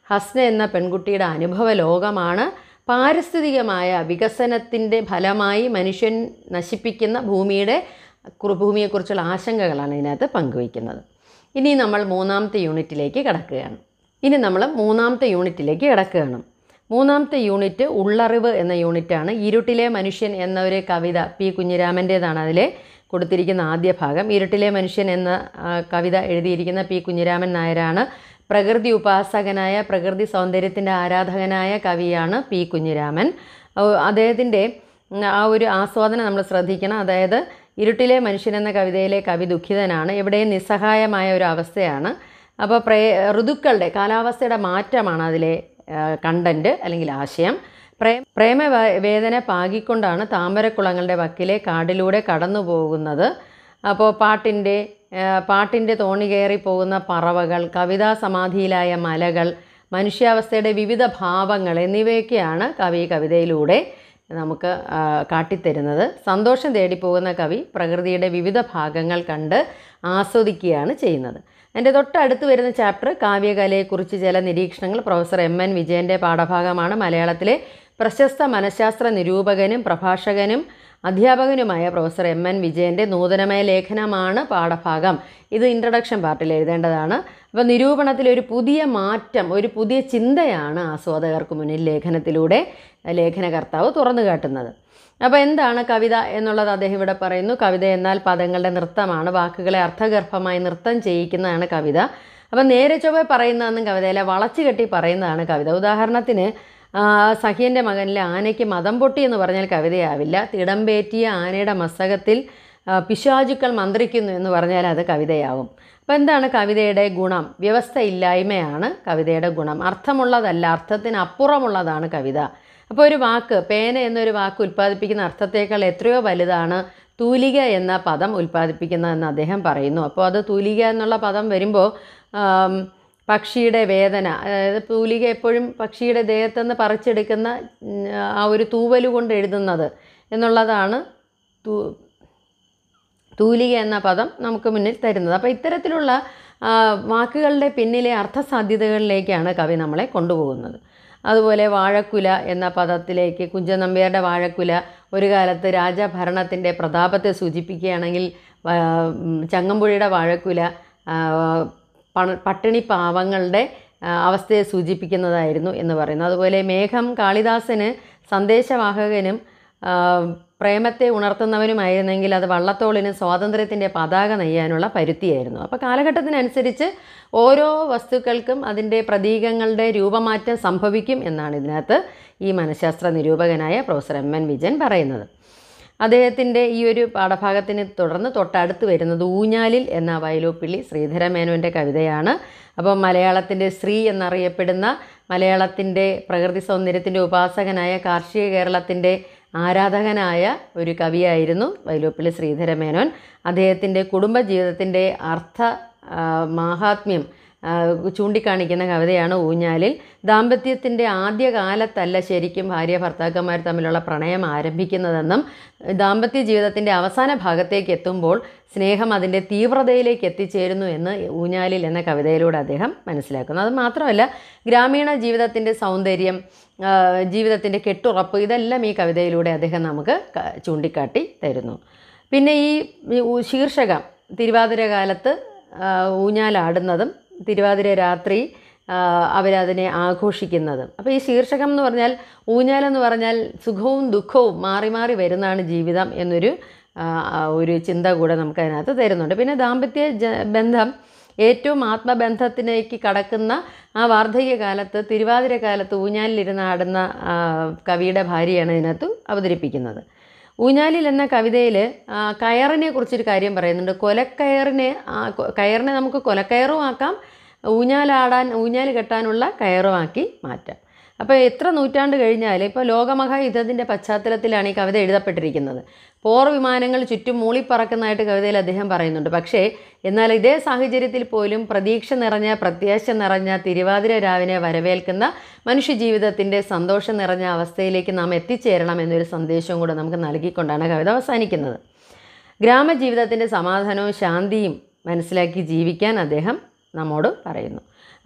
ഹസ്ന എന്ന പെൺകുട്ടിയുടെ അനുഭവ ലോകമാണ് പാരിസ്ഥിതികമായ വികസനത്തിൻ്റെ ഫലമായി മനുഷ്യൻ നശിപ്പിക്കുന്ന ഭൂമിയുടെ കുറു- ഭൂമിയെക്കുറിച്ചുള്ള ആശങ്കകളാണ് ഇതിനകത്ത് പങ്കുവയ്ക്കുന്നത് ഇനി നമ്മൾ മൂന്നാമത്തെ യൂണിറ്റിലേക്ക് കിടക്കുകയാണ് ഇനി നമ്മൾ മൂന്നാമത്തെ യൂണിറ്റിലേക്ക് കിടക്കുകയാണ് മൂന്നാമത്തെ യൂണിറ്റ് ഉള്ളറിവ് എന്ന യൂണിറ്റാണ് ഇരുട്ടിലെ മനുഷ്യൻ എന്ന ഒരു കവിത പി കുഞ്ഞിരാമൻ്റേതാണ് അതിലെ കൊടുത്തിരിക്കുന്ന ആദ്യ ഭാഗം ഇരുട്ടിലെ മനുഷ്യൻ എന്ന ആ, കവിത എഴുതിയിരിക്കുന്ന പി കുഞ്ഞിരാമൻ നായരാണ് പ്രകൃതി ഉപാസകനായ പ്രകൃതി സൗന്ദര്യത്തിൻ്റെ ആരാധകനായ കവിയാണ് പി കുഞ്ഞിരാമൻ ഓ, അദ്ദേഹത്തിൻ്റെ ഉം, ആ ഒരു ആസ്വാദനം നമ്മൾ ശ്രദ്ധിക്കണം അതായത് ഇരുട്ടിലെ മനുഷ്യൻ എന്ന കവിതയിലെ കവി ദുഃഖിതനാണ് എവിടെയും നിസ്സഹായമായ ഒരു അവസ്ഥയാണ് അപ്പോൾ പ്രേ ഋതുക്കളുടെ കാലാവസ്ഥയുടെ മാറ്റമാണ് അതിലെ കണ്ടൻറ്റ് അല്ലെങ്കിൽ ആശയം പ്രേ പ്രേമ വേ- വേദന പാകിക്കൊണ്ടാണ് താമരക്കുളങ്ങളുടെ വക്കിലെ കാടിലൂടെ കടന്നു പോകുന്നത് അപ്പോൾ പാട്ടിൻ്റെ പാട്ടിൻ്റെ തോണി കയറി പോകുന്ന പറവകൾ കവിതാ സമാധിയിലായ മലകൾ മനുഷ്യാവസ്ഥയുടെ വിവിധ ഭാവങ്ങൾ എന്നിവയൊക്കെയാണ് കവി കവിതയിലൂടെ നമുക്ക് ആ, കാട്ടിത്തരുന്നത് സന്തോഷം തേടിപ്പോകുന്ന കവി പ്രകൃതിയുടെ വിവിധ ഭാഗങ്ങൾ കണ്ട് ആസ്വദിക്കുകയാണ് ചെയ്യുന്നത് എൻ്റെ തൊട്ടടുത്ത് വരുന്ന ചാപ്റ്റർ കാവ്യകലയെക്കുറിച്ച് ചില നിരീക്ഷണങ്ങൾ പ്രൊഫസർ എം എൻ വിജയൻ്റെ പാഠഭാഗമാണ് മലയാളത്തിലെ പ്രശസ്ത മനഃശാസ്ത്ര നിരൂപകനും പ്രഭാഷകനും അധ്യാപകനുമായ പ്രൊഫസർ എം എൻ വിജയൻ്റെ നൂതനമായ ലേഖനമാണ് പാഠഭാഗം ഇത് ഇൻട്രഡക്ഷൻ പാർട്ടിൽ എഴുതേണ്ടതാണ് അപ്പോൾ നിരൂപണത്തിൽ ഒരു പുതിയ മാറ്റം ഒരു പുതിയ ചിന്തയാണ് ആസ്വാദകർക്ക് മുന്നിൽ ലേഖനത്തിലൂടെ ലേഖനകർത്താവ് തുറന്നു കാട്ടുന്നത് അപ്പോൾ എന്താണ് കവിത എന്നുള്ളത് അദ്ദേഹം ഇവിടെ പറയുന്നു കവിത എന്നാൽ പദങ്ങളുടെ നൃത്തമാണ് വാക്കുകളെ അർത്ഥഗർഭമായി നൃത്തം ചെയ്യിക്കുന്നതാണ് കവിത അപ്പം നേരെ ചൊവ്വെ പറയുന്നതെന്നും കവിതയിലെ വളച്ചു കെട്ടി പറയുന്നതാണ് കവിത ഉദാഹരണത്തിന് ആ, സഖിയൻ്റെ മകനിലെ ആനയ്ക്ക് മതം പൊട്ടി എന്ന് പറഞ്ഞാൽ കവിതയാവില്ല തിടമ്പേറ്റിയ ആനയുടെ മസ്തകത്തിൽ ആ, പിശാചുക്കൾ മന്ത്രിക്കുന്നു എന്ന് പറഞ്ഞാൽ അത് കവിതയാവും അപ്പോൾ എന്താണ് കവിതയുടെ ഗുണം വ്യവസ്ഥയില്ലായ്മയാണ് കവിതയുടെ ഗുണം അർത്ഥമുള്ളതല്ല അർത്ഥത്തിനപ്പുറമുള്ളതാണ് കവിത അപ്പോൾ ഒരു വാക്ക് പേന എന്നൊരു വാക്ക് ഉൽപ്പാദിപ്പിക്കുന്ന അർത്ഥത്തേക്കാൾ എത്രയോ വലുതാണ് തൂലിക എന്ന പദം ഉൽപ്പാദിപ്പിക്കുന്നതെന്ന് അദ്ദേഹം പറയുന്നു അപ്പോൾ അത് തൂലിക എന്നുള്ള പദം വരുമ്പോൾ ആം, പക്ഷിയുടെ വേദന അതായത് തൂലിക എപ്പോഴും പക്ഷിയുടെ ദേഹത്തുനിന്ന് പറിച്ചെടുക്കുന്ന ഉം, ആ ഒരു തൂവല് കൊണ്ട് എഴുതുന്നത് എന്നുള്ളതാണ് തൂ തൂലിക എന്ന പദം നമുക്ക് മുന്നിൽ തരുന്നത് അപ്പോൾ ഇത്തരത്തിലുള്ള ആ, വാക്കുകളുടെ പിന്നിലെ അർത്ഥസാധ്യതകളിലേക്കാണ് കവി നമ്മളെ കൊണ്ടുപോകുന്നത് അതുപോലെ വാഴക്കുല എന്ന പദത്തിലേക്ക് കുഞ്ചൻ നമ്പ്യാരുടെ വാഴക്കുല ഒരു കാലത്ത് രാജഭരണത്തിൻ്റെ പ്രതാപത്തെ സൂചിപ്പിക്കുകയാണെങ്കിൽ ആ, ഉം, ചങ്ങമ്പുഴയുടെ വാഴക്കുല ആ, പണ- പട്ടിണി പാവങ്ങളുടെ ആ, അവസ്ഥയെ സൂചിപ്പിക്കുന്നതായിരുന്നു എന്ന് പറയുന്നു അതുപോലെ മേഘം കാളിദാസന് സന്ദേശവാഹകനും ആ, പ്രേമത്തെ ഉണർത്തുന്നവനുമായിരുന്നെങ്കിൽ അത് വള്ളത്തോളിന് സ്വാതന്ത്ര്യത്തിൻ്റെ പതാക നെയ്യാനുള്ള പരുത്തിയായിരുന്നു അപ്പോൾ കാലഘട്ടത്തിനനുസരിച്ച് ഓരോ വസ്തുക്കൾക്കും അതിൻ്റെ പ്രതീകങ്ങളുടെ രൂപമാറ്റം സംഭവിക്കും എന്നാണ് ഇതിനകത്ത് ഈ മനഃശാസ്ത്ര നിരൂപകനായ പ്രൊഫസർ എം എൻ വിജയൻ പറയുന്നത് അദ്ദേഹത്തിൻ്റെ ഈ ഒരു പാഠഭാഗത്തിന് തുടർന്ന് തൊട്ടടുത്ത് വരുന്നത് ഊഞ്ഞാലിൽ എന്ന വയലോപ്പിള്ളി ശ്രീധരമേനോൻ്റെ കവിതയാണ് അപ്പം മലയാളത്തിൻ്റെ ശ്രീ എന്നറിയപ്പെടുന്ന മലയാളത്തിൻ്റെ പ്രകൃതി സൗന്ദര്യത്തിൻ്റെ ഉപാസകനായ കാർഷിക കേരളത്തിൻ്റെ ആരാധകനായ ഒരു കവിയായിരുന്നു വൈലോപ്പിള്ളി ശ്രീധരമേനോൻ അദ്ദേഹത്തിൻ്റെ കുടുംബജീവിതത്തിൻ്റെ അർത്ഥ ആ, മാഹാത്മ്യം ആ, ചൂണ്ടിക്കാണിക്കുന്ന കവിതയാണ് ഊഞ്ഞാലിൽ ദാമ്പത്യത്തിൻ്റെ ആദ്യകാലത്തല്ല ശരിക്കും ഭാര്യ ഭർത്താക്കന്മാർ തമ്മിലുള്ള പ്രണയം ആരംഭിക്കുന്നതെന്നും ദാമ്പത്യ ജീവിതത്തിൻ്റെ അവസാന ഭാഗത്തേക്ക് എത്തുമ്പോൾ സ്നേഹം അതിൻ്റെ തീവ്രതയിലേക്ക് എത്തിച്ചേരുന്നു എന്ന് ഊഞ്ഞാലിൽ എന്ന കവിതയിലൂടെ അദ്ദേഹം മനസ്സിലാക്കുന്നു അത് മാത്രമല്ല ഗ്രാമീണ ജീവിതത്തിൻ്റെ സൗന്ദര്യം ആ, ജീവിതത്തിൻ്റെ കെട്ടുറപ്പ് ഇതെല്ലാം ഈ കവിതയിലൂടെ അദ്ദേഹം നമുക്ക് ക- ചൂണ്ടിക്കാട്ടി തരുന്നു പിന്നെ ഈ ഈ ഊ- ശീർഷകം തിരുവാതിര കാലത്ത് ആ, ഊഞ്ഞാലാടുന്നതും തിരുവാതിര രാത്രി ആ, അവരതിനെ ആഘോഷിക്കുന്നതും അപ്പോൾ ഈ ശീർഷകം എന്ന് പറഞ്ഞാൽ ഊഞ്ഞാലെന്ന് പറഞ്ഞാൽ സുഖവും ദുഃഖവും മാറി മാറി വരുന്നതാണ് ജീവിതം എന്നൊരു ആ, ആ, ഒരു ചിന്ത കൂടെ നമുക്ക് അതിനകത്ത് തരുന്നുണ്ട് പിന്നെ ദാമ്പത്യ ജ- ബന്ധം ഏറ്റവും ആത്മബന്ധത്തിലേക്ക് കടക്കുന്ന ആ വാർദ്ധക്യ കാലത്ത് തിരുവാതിര കാലത്ത് ഊഞ്ഞാലിലിരുന്ന് ആടുന്ന ആ, കവിയുടെ ഭാര്യയാണ് ഇതിനകത്ത് അവതരിപ്പിക്കുന്നത് ഊഞ്ഞാലിൽ എന്ന കവിതയിൽ കയറിനെ കുറിച്ചൊരു കാര്യം പറയുന്നുണ്ട് കൊലക്കയറിനെ ആ, കൊ- കയറിനെ നമുക്ക് കൊലക്കയറും ആക്കാം ഊഞ്ഞാലാടാൻ ഊഞ്ഞാൽ കെട്ടാനുള്ള കയറുമാക്കി മാറ്റാം അപ്പോൾ എത്ര നൂറ്റാണ്ട് കഴിഞ്ഞാൽ ഇപ്പോൾ ലോകമഹായുദ്ധത്തിൻ്റെ പശ്ചാത്തലത്തിലാണ് ഈ കവിത എഴുതപ്പെട്ടിരിക്കുന്നത് പോർ വിമാനങ്ങൾ ചുറ്റും മൂളിപ്പറക്കുന്നതായിട്ട് കവിതയിൽ അദ്ദേഹം പറയുന്നുണ്ട് പക്ഷേ എന്നാൽ ഇതേ സാഹചര്യത്തിൽ പോലും പ്രതീക്ഷ നിറഞ്ഞ പ്രത്യാശ നിറഞ്ഞ തിരുവാതിര രാവിനെ വരവേൽക്കുന്ന മനുഷ്യജീവിതത്തിൻ്റെ സന്തോഷം നിറഞ്ഞ അവസ്ഥയിലേക്ക് നാം എത്തിച്ചേരണം എന്നൊരു സന്ദേശവും കൂടെ നമുക്ക് നൽകിക്കൊണ്ടാണ് കവിത അവസാനിക്കുന്നത് ഗ്രാമജീവിതത്തിൻ്റെ സമാധാനവും ശാന്തിയും മനസ്സിലാക്കി ജീവിക്കാൻ അദ്ദേഹം നമ്മോട് പറയുന്നു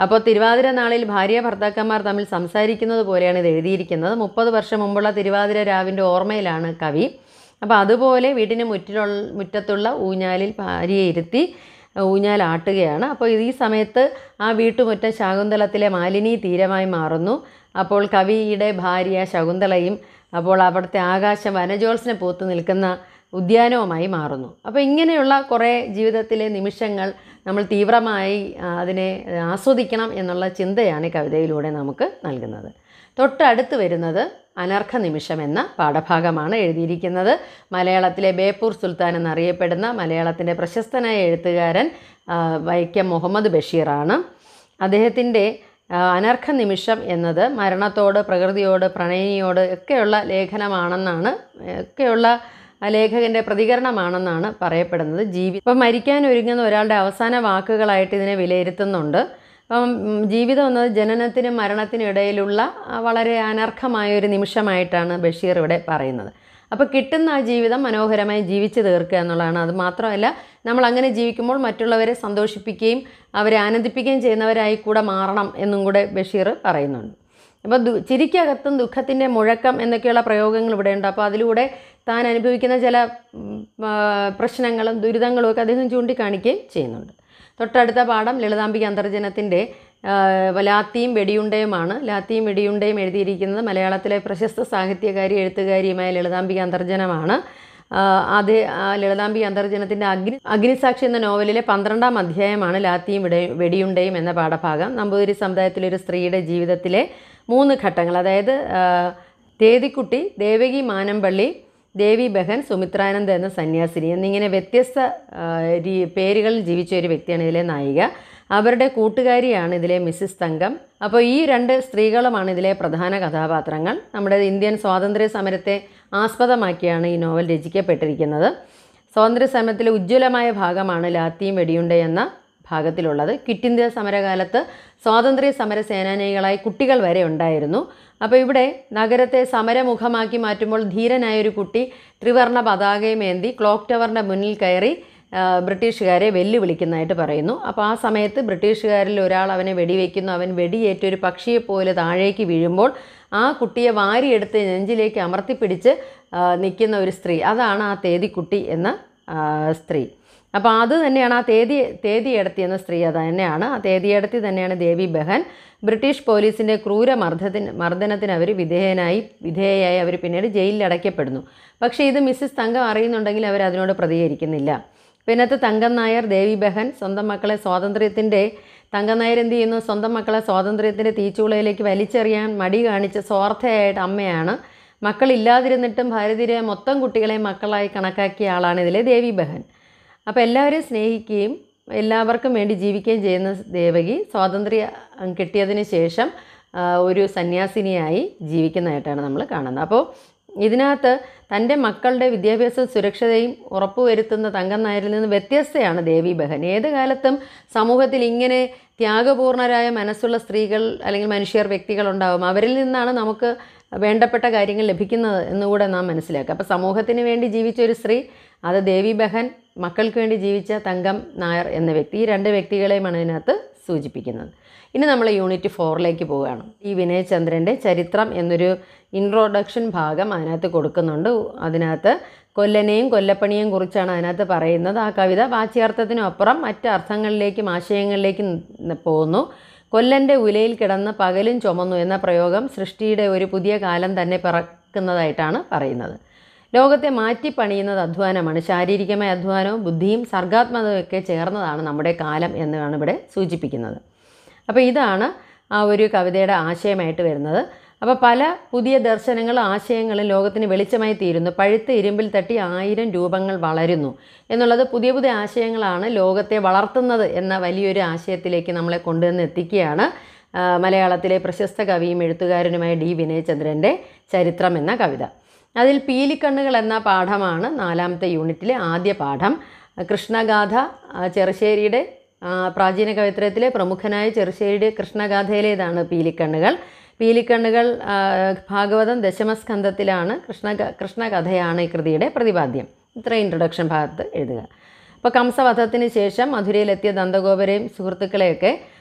അപ്പോൾ തിരുവാതിര നാളിൽ ഭാര്യ ഭർത്താക്കന്മാർ തമ്മിൽ സംസാരിക്കുന്നത് പോലെയാണ് ഇത് എഴുതിയിരിക്കുന്നത് മുപ്പത് വർഷം മുമ്പുള്ള തിരുവാതിര രാവിൻ്റെ ഓർമ്മയിലാണ് കവി അപ്പോൾ അതുപോലെ വീടിന് മുറ്റിലുള്ള മുറ്റത്തുള്ള ഊഞ്ഞാലിൽ ഭാര്യയെ ഇരുത്തി ഊഞ്ഞാലാട്ടുകയാണ് അപ്പോൾ ഈ സമയത്ത് ആ വീട്ടുമുറ്റം ശാകുന്തളത്തിലെ മാലിന്യ തീരമായി മാറുന്നു അപ്പോൾ കവിയുടെ ഭാര്യ ശകുന്തളയും അപ്പോൾ അവിടുത്തെ ആകാശം വനജോത്സനെ പൂത്തു നിൽക്കുന്ന ഉദ്യാനവുമായി മാറുന്നു അപ്പോൾ ഇങ്ങനെയുള്ള കുറേ ജീവിതത്തിലെ നിമിഷങ്ങൾ നമ്മൾ തീവ്രമായി ആ, അതിനെ ആസ്വദിക്കണം എന്നുള്ള ചിന്തയാണ് ഈ കവിതയിലൂടെ നമുക്ക് നൽകുന്നത് തൊട്ടടുത്ത് വരുന്നത് അനർഘ നിമിഷം എന്ന പാഠഭാഗമാണ് എഴുതിയിരിക്കുന്നത് മലയാളത്തിലെ ബേപ്പൂർ സുൽത്താൻ എന്നറിയപ്പെടുന്ന മലയാളത്തിൻ്റെ പ്രശസ്തനായ എഴുത്തുകാരൻ ആ, വൈക്കം മുഹമ്മദ് ബഷീറാണ് അദ്ദേഹത്തിൻ്റെ ആ, അനർഘ നിമിഷം എന്നത് മരണത്തോട് പ്രകൃതിയോട് പ്രണയിനിയോട് ഒക്കെയുള്ള ലേഖനമാണെന്നാണ് ഒക്കെയുള്ള ആ ലേഖകൻ്റെ പ്രതികരണമാണെന്നാണ് പറയപ്പെടുന്നത് ജീവി ഇപ്പം മരിക്കാൻ ഒരുങ്ങുന്ന ഒരാളുടെ അവസാന വാക്കുകളായിട്ട് ഇതിനെ വിലയിരുത്തുന്നുണ്ട് അപ്പം ഉം, ജീവിതം എന്നത് ജനനത്തിനും മരണത്തിനും ഇടയിലുള്ള ആ, വളരെ അനർഘമായ ഒരു നിമിഷമായിട്ടാണ് ബഷീർ ഇവിടെ പറയുന്നത് അപ്പോൾ കിട്ടുന്ന ആ ജീവിതം മനോഹരമായി ജീവിച്ചു തീർക്കുക എന്നുള്ളതാണ് അത് മാത്രമല്ല നമ്മൾ അങ്ങനെ ജീവിക്കുമ്പോൾ മറ്റുള്ളവരെ സന്തോഷിപ്പിക്കുകയും അവരെ ആനന്ദിപ്പിക്കുകയും ചെയ്യുന്നവരായി കൂടെ മാറണം എന്നും കൂടെ ബഷീർ പറയുന്നുണ്ട് അപ്പോൾ ദു ചിരിക്കകത്തും ദുഃഖത്തിൻ്റെ മുഴക്കം എന്നൊക്കെയുള്ള പ്രയോഗങ്ങൾ ഇവിടെയുണ്ട് അപ്പോൾ അതിലൂടെ താൻ അനുഭവിക്കുന്ന ചില ഉം, ആ, പ്രശ്നങ്ങളും ദുരിതങ്ങളും ഒക്കെ അദ്ദേഹം ചൂണ്ടിക്കാണിക്കുകയും ചെയ്യുന്നുണ്ട് തൊട്ടടുത്ത പാഠം ലളിതാംബിക അന്തർജനത്തിൻ്റെ ആ, ലാത്തിയും വെടിയുണ്ടയുമാണ് ലാത്തിയും വെടിയുണ്ടയും എഴുതിയിരിക്കുന്നത് മലയാളത്തിലെ പ്രശസ്ത സാഹിത്യകാരി എഴുത്തുകാരിയുമായ ലളിതാംബിക അന്തർജനമാണ് ആ, അത് ആ ലളിതാംബിക അന്തർജനത്തിൻ്റെ അഗ്നി അഗ്നിസാക്ഷി എന്ന നോവലിലെ പന്ത്രണ്ടാം അധ്യായമാണ് ലാത്തിയും വെടി വെടിയുണ്ടയും എന്ന പാഠഭാഗം നമ്പൂതിരി സമുദായത്തിലെ ഒരു സ്ത്രീയുടെ ജീവിതത്തിലെ മൂന്ന് ഘട്ടങ്ങൾ അതായത് ആ, തേതിക്കുട്ടി ദേവകി മാനമ്പള്ളി ദേവി ബഹൻ സുമിത്രാനന്ദ എന്ന സന്യാസിനി എന്നിങ്ങനെ വ്യത്യസ്ത ആ, രീ- പേരുകളിൽ ജീവിച്ച ഒരു വ്യക്തിയാണ് ഇതിലെ നായിക അവരുടെ കൂട്ടുകാരിയാണ് ഇതിലെ മിസ്സിസ് തങ്കം അപ്പോൾ ഈ രണ്ട് സ്ത്രീകളുമാണ് ഇതിലെ പ്രധാന കഥാപാത്രങ്ങൾ നമ്മുടെ ഇന്ത്യൻ സ്വാതന്ത്ര്യ സമരത്തെ ആസ്പദമാക്കിയാണ് ഈ നോവൽ രചിക്കപ്പെട്ടിരിക്കുന്നത് സ്വാതന്ത്ര്യ സമരത്തിലെ ഉജ്ജ്വലമായ ഭാഗമാണ് ലാത്തിയും വെടിയുണ്ട എന്ന ഭാഗത്തിലുള്ളത് ക്വിറ്റ് ഇന്ത്യ സമരകാലത്ത് സ്വാതന്ത്ര്യ സമര സേനാനികളായി കുട്ടികൾ വരെ ഉണ്ടായിരുന്നു അപ്പോൾ ഇവിടെ നഗരത്തെ സമരമുഖമാക്കി മാറ്റുമ്പോൾ ധീരനായ ഒരു കുട്ടി ത്രിവർണ്ണ പതാകയുമേന്തി ക്ലോക്ക് ടവറിൻ്റെ മുന്നിൽ കയറി ആ, ബ്രിട്ടീഷുകാരെ വെല്ലുവിളിക്കുന്നതായിട്ട് പറയുന്നു അപ്പോൾ ആ സമയത്ത് ബ്രിട്ടീഷുകാരിൽ ഒരാൾ അവനെ വെടിവെക്കുന്നു അവൻ വെടിയേറ്റ് ഒരു പക്ഷിയെപ്പോലെ താഴേക്ക് വീഴുമ്പോൾ ആ കുട്ടിയെ വാരിയെടുത്ത് നെഞ്ചിലേക്ക് അമർത്തിപ്പിടിച്ച് ആ, നിൽക്കുന്ന ഒരു സ്ത്രീ അതാണ് ആ തേതിക്കുട്ടി എന്ന ആ, സ്ത്രീ അപ്പോൾ അത് തന്നെയാണ് ആ തേതി തേതിയെടത്തി എന്ന സ്ത്രീ അത് തന്നെയാണ് ആ തേതിയെടത്തി തന്നെയാണ് ദേവി ബഹൻ ബ്രിട്ടീഷ് പോലീസിൻ്റെ ക്രൂര മർദ്ദത്തിന് മർദ്ദനത്തിന് അവർ വിധേയനായി വിധേയയായി അവർ പിന്നീട് ജയിലിൽ അടയ്ക്കപ്പെടുന്നു പക്ഷേ ഇത് മിസ്സിസ് തങ്കം അറിയുന്നുണ്ടെങ്കിൽ അവർ അതിനോട് പ്രതികരിക്കുന്നില്ല പിന്നത്തെ തങ്കം നായർ ദേവി ബഹൻ സ്വന്തം മക്കളെ സ്വാതന്ത്ര്യത്തിൻ്റെ തങ്കം നായർ എന്ത് ചെയ്യുന്നു സ്വന്തം മക്കളെ സ്വാതന്ത്ര്യത്തിൻ്റെ തീച്ചൂളയിലേക്ക് വലിച്ചെറിയാൻ മടി കാണിച്ച സ്വാർത്ഥയായിട്ട് അമ്മയാണ് മക്കളില്ലാതിരുന്നിട്ടും ഭാരതീയ മൊത്തം കുട്ടികളെ മക്കളായി കണക്കാക്കിയ ആളാണ് ഇതിലെ ദേവി ബഹൻ അപ്പോൾ എല്ലാവരെയും സ്നേഹിക്കുകയും എല്ലാവർക്കും വേണ്ടി ജീവിക്കുകയും ചെയ്യുന്ന ദേവകി സ്വാതന്ത്ര്യം കിട്ടിയതിന് ശേഷം ആ, ഒരു സന്യാസിനിയായി ജീവിക്കുന്നതായിട്ടാണ് നമ്മൾ കാണുന്നത് അപ്പോൾ ഇതിനകത്ത് തൻ്റെ മക്കളുടെ വിദ്യാഭ്യാസ സുരക്ഷതയും ഉറപ്പുവരുത്തുന്ന തങ്കം നായരിൽ നിന്ന് വ്യത്യസ്തയാണ് ദേവി ബഹൻ ഏത് കാലത്തും സമൂഹത്തിൽ ഇങ്ങനെ ത്യാഗപൂർണരായ മനസ്സുള്ള സ്ത്രീകൾ അല്ലെങ്കിൽ മനുഷ്യർ വ്യക്തികളുണ്ടാവും അവരിൽ നിന്നാണ് നമുക്ക് വേണ്ടപ്പെട്ട കാര്യങ്ങൾ ലഭിക്കുന്നത് എന്നുകൂടെ നാം മനസ്സിലാക്കുക അപ്പോൾ സമൂഹത്തിന് വേണ്ടി ജീവിച്ച ഒരു സ്ത്രീ അത് ദേവി ബഹൻ മക്കൾക്ക് വേണ്ടി ജീവിച്ച തങ്കം നായർ എന്ന വ്യക്തി ഈ രണ്ട് വ്യക്തികളെയുമാണ് ഇതിനകത്ത് സൂചിപ്പിക്കുന്നത് ഇനി നമ്മൾ യൂണിറ്റ് ഫോറിലേക്ക് പോവുകയാണ് ഈ വിനയചന്ദ്രൻ്റെ ചരിത്രം എന്നൊരു ഇൻട്രോഡക്ഷൻ ഭാഗം അതിനകത്ത് കൊടുക്കുന്നുണ്ട് അതിനകത്ത് കൊല്ലനെയും കൊല്ലപ്പണിയും കുറിച്ചാണ് അതിനകത്ത് പറയുന്നത് ആ കവിത വാച്യാർത്ഥത്തിനപ്പുറം മറ്റ് അർത്ഥങ്ങളിലേക്കും ആശയങ്ങളിലേക്കും ന- പോകുന്നു കൊല്ലൻ്റെ ഉലയിൽ കിടന്ന് പകലും ചുമന്നു എന്ന പ്രയോഗം സൃഷ്ടിയുടെ ഒരു പുതിയ കാലം തന്നെ പിറക്കുന്നതായിട്ടാണ് പറയുന്നത് ലോകത്തെ മാറ്റിപ്പണിയുന്നത് അധ്വാനമാണ് ശാരീരികമായ അധ്വാനവും ബുദ്ധിയും സർഗാത്മകതയും ഒക്കെ ചേർന്നതാണ് നമ്മുടെ കാലം എന്നാണ് ഇവിടെ സൂചിപ്പിക്കുന്നത് അപ്പോൾ ഇതാണ് ആ ഒരു കവിതയുടെ ആശയമായിട്ട് വരുന്നത് അപ്പോൾ പല പുതിയ ദർശനങ്ങളും ആശയങ്ങളും ലോകത്തിന് വെളിച്ചമായി തീരുന്നു പഴുത്ത ഇരുമ്പിൽ തട്ടി ആയിരം രൂപങ്ങൾ വളരുന്നു എന്നുള്ളത് പുതിയ പുതിയ ആശയങ്ങളാണ് ലോകത്തെ വളർത്തുന്നത് എന്ന വലിയൊരു ആശയത്തിലേക്ക് നമ്മളെ കൊണ്ടുവന്ന് എത്തിക്കുകയാണ് ആ, മലയാളത്തിലെ പ്രശസ്ത കവിയും എഴുത്തുകാരനുമായ ഡി വിനയചന്ദ്രൻ്റെ ചരിത്രം എന്ന കവിത അതിൽ പീലിക്കണ്ണുകൾ എന്ന പാഠമാണ് നാലാമത്തെ യൂണിറ്റിലെ ആദ്യ പാഠം കൃഷ്ണഗാഥ ആ, ചെറുശ്ശേരിയുടെ ആ, പ്രാചീന കവിത്രയത്തിലെ പ്രമുഖനായ ചെറുശ്ശേരിയുടെ കൃഷ്ണഗാഥയിലേതാണ് പീലിക്കണ്ണുകൾ പീലിക്കണ്ണുകൾ ആ, ഭാഗവതം ദശമസ്കന്ധത്തിലാണ് കൃഷ്ണ കൃഷ്ണകഥയാണ് ഈ കൃതിയുടെ പ്രതിപാദ്യം ഇത്ര ഇൻട്രൊഡക്ഷൻ ഭാഗത്ത് എഴുതുക അപ്പോൾ കംസവധത്തിന് ശേഷം മധുരയിലെത്തിയ ദന്തഗോപരെയും സുഹൃത്തുക്കളെയൊക്കെ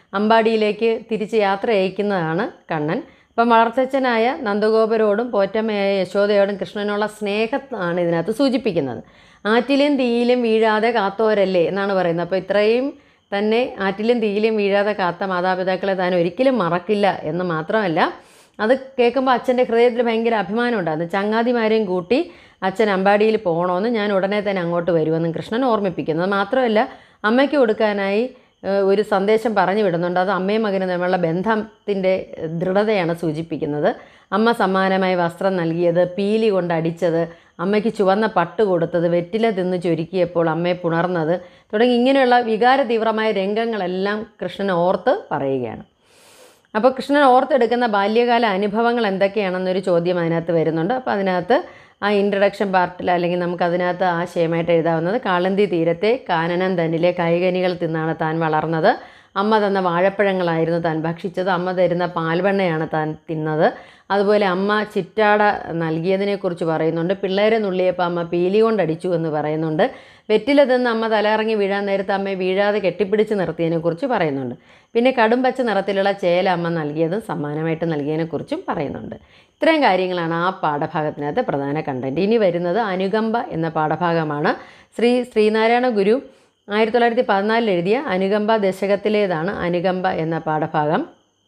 അമ്പാടിയിലേക്ക് തിരിച്ച് യാത്ര അയക്കുന്നതാണ് കണ്ണൻ അപ്പം വളർത്തച്ഛനായ നന്ദഗോപരോടും പോറ്റമ്മയായ യശോദയോടും കൃഷ്ണനുള്ള സ്നേഹത്താണ് ഇതിനകത്ത് സൂചിപ്പിക്കുന്നത് ആറ്റിലും തീയിലും വീഴാതെ കാത്തോരല്ലേ എന്നാണ് പറയുന്നത് അപ്പോൾ ഇത്രയും തന്നെ ആറ്റിലും തീയിലും വീഴാതെ കാത്ത മാതാപിതാക്കളെ താൻ ഒരിക്കലും മറക്കില്ല എന്ന് മാത്രമല്ല അത് കേൾക്കുമ്പോൾ അച്ഛൻ്റെ ഹൃദയത്തിൽ ഭയങ്കര അഭിമാനം ഉണ്ടായിരുന്നു ചങ്ങാതിമാരെയും കൂട്ടി അച്ഛൻ അമ്പാടിയിൽ പോകണമെന്ന് ഞാൻ ഉടനെ തന്നെ അങ്ങോട്ട് വരുമെന്നും കൃഷ്ണൻ ഓർമ്മിപ്പിക്കുന്നു അത് മാത്രമല്ല അമ്മയ്ക്ക് കൊടുക്കാനായി ഏഹ്, ഒരു സന്ദേശം പറഞ്ഞു വിടുന്നുണ്ട് അത് അമ്മയും മകനും തമ്മിലുള്ള ബന്ധത്തിൻ്റെ ദൃഢതയാണ് സൂചിപ്പിക്കുന്നത് അമ്മ സമ്മാനമായി വസ്ത്രം നൽകിയത് പീലി കൊണ്ട് അടിച്ചത് അമ്മയ്ക്ക് ചുവന്ന പട്ട് കൊടുത്തത് വെറ്റില തിന്ന് ചൊരുക്കിയപ്പോൾ അമ്മയെ പുണർന്നത് തുടങ്ങി ഇങ്ങനെയുള്ള വികാര തീവ്രമായ രംഗങ്ങളെല്ലാം കൃഷ്ണൻ ഓർത്ത് പറയുകയാണ് അപ്പോൾ കൃഷ്ണൻ ഓർത്തെടുക്കുന്ന ബാല്യകാല അനുഭവങ്ങൾ എന്തൊക്കെയാണെന്നൊരു ചോദ്യം അതിനകത്ത് വരുന്നുണ്ട് അപ്പോൾ അതിനകത്ത് ആ ഇൻട്രഡക്ഷൻ പാർട്ടിൽ അല്ലെങ്കിൽ നമുക്ക് അതിനകത്ത് ആശയമായിട്ട് എഴുതാവുന്നത് കാളന്തി തീരത്തെ കാനനം തന്നിലെ കൈകനികൾ തിന്നാണ് താൻ വളർന്നത് അമ്മ തന്ന വാഴപ്പഴങ്ങളായിരുന്നു താൻ ഭക്ഷിച്ചത് അമ്മ തരുന്ന പാൽവെണ്ണയാണ് താൻ തിന്നത് അതുപോലെ അമ്മ ചിറ്റാട നൽകിയതിനെക്കുറിച്ച് പറയുന്നുണ്ട് പിള്ളേരെ നുള്ളിയപ്പോൾ അമ്മ പീലി കൊണ്ടടിച്ചു എന്ന് പറയുന്നുണ്ട് വെറ്റില തിന്ന് അമ്മ തലയിറങ്ങി വീഴാൻ നേരത്ത് അമ്മയെ വീഴാതെ കെട്ടിപ്പിടിച്ച് നിർത്തിയതിനെക്കുറിച്ച് പറയുന്നുണ്ട് പിന്നെ കടും പച്ച നിറത്തിലുള്ള ചേല അമ്മ നൽകിയതും സമ്മാനമായിട്ട് നൽകിയതിനെക്കുറിച്ചും പറയുന്നുണ്ട് ഇത്രയും കാര്യങ്ങളാണ് ആ പാഠഭാഗത്തിനകത്ത് പ്രധാന കണ്ടൻറ്റ് ഇനി വരുന്നത് അനുകമ്പ എന്ന പാഠഭാഗമാണ് ശ്രീ ശ്രീനാരായണ ഗുരു ആയിരത്തി തൊള്ളായിരത്തി പതിനാലിൽ എഴുതിയ അനുകമ്പ ദശകത്തിലേതാണ് അനുകമ്പ എന്ന പാഠഭാഗം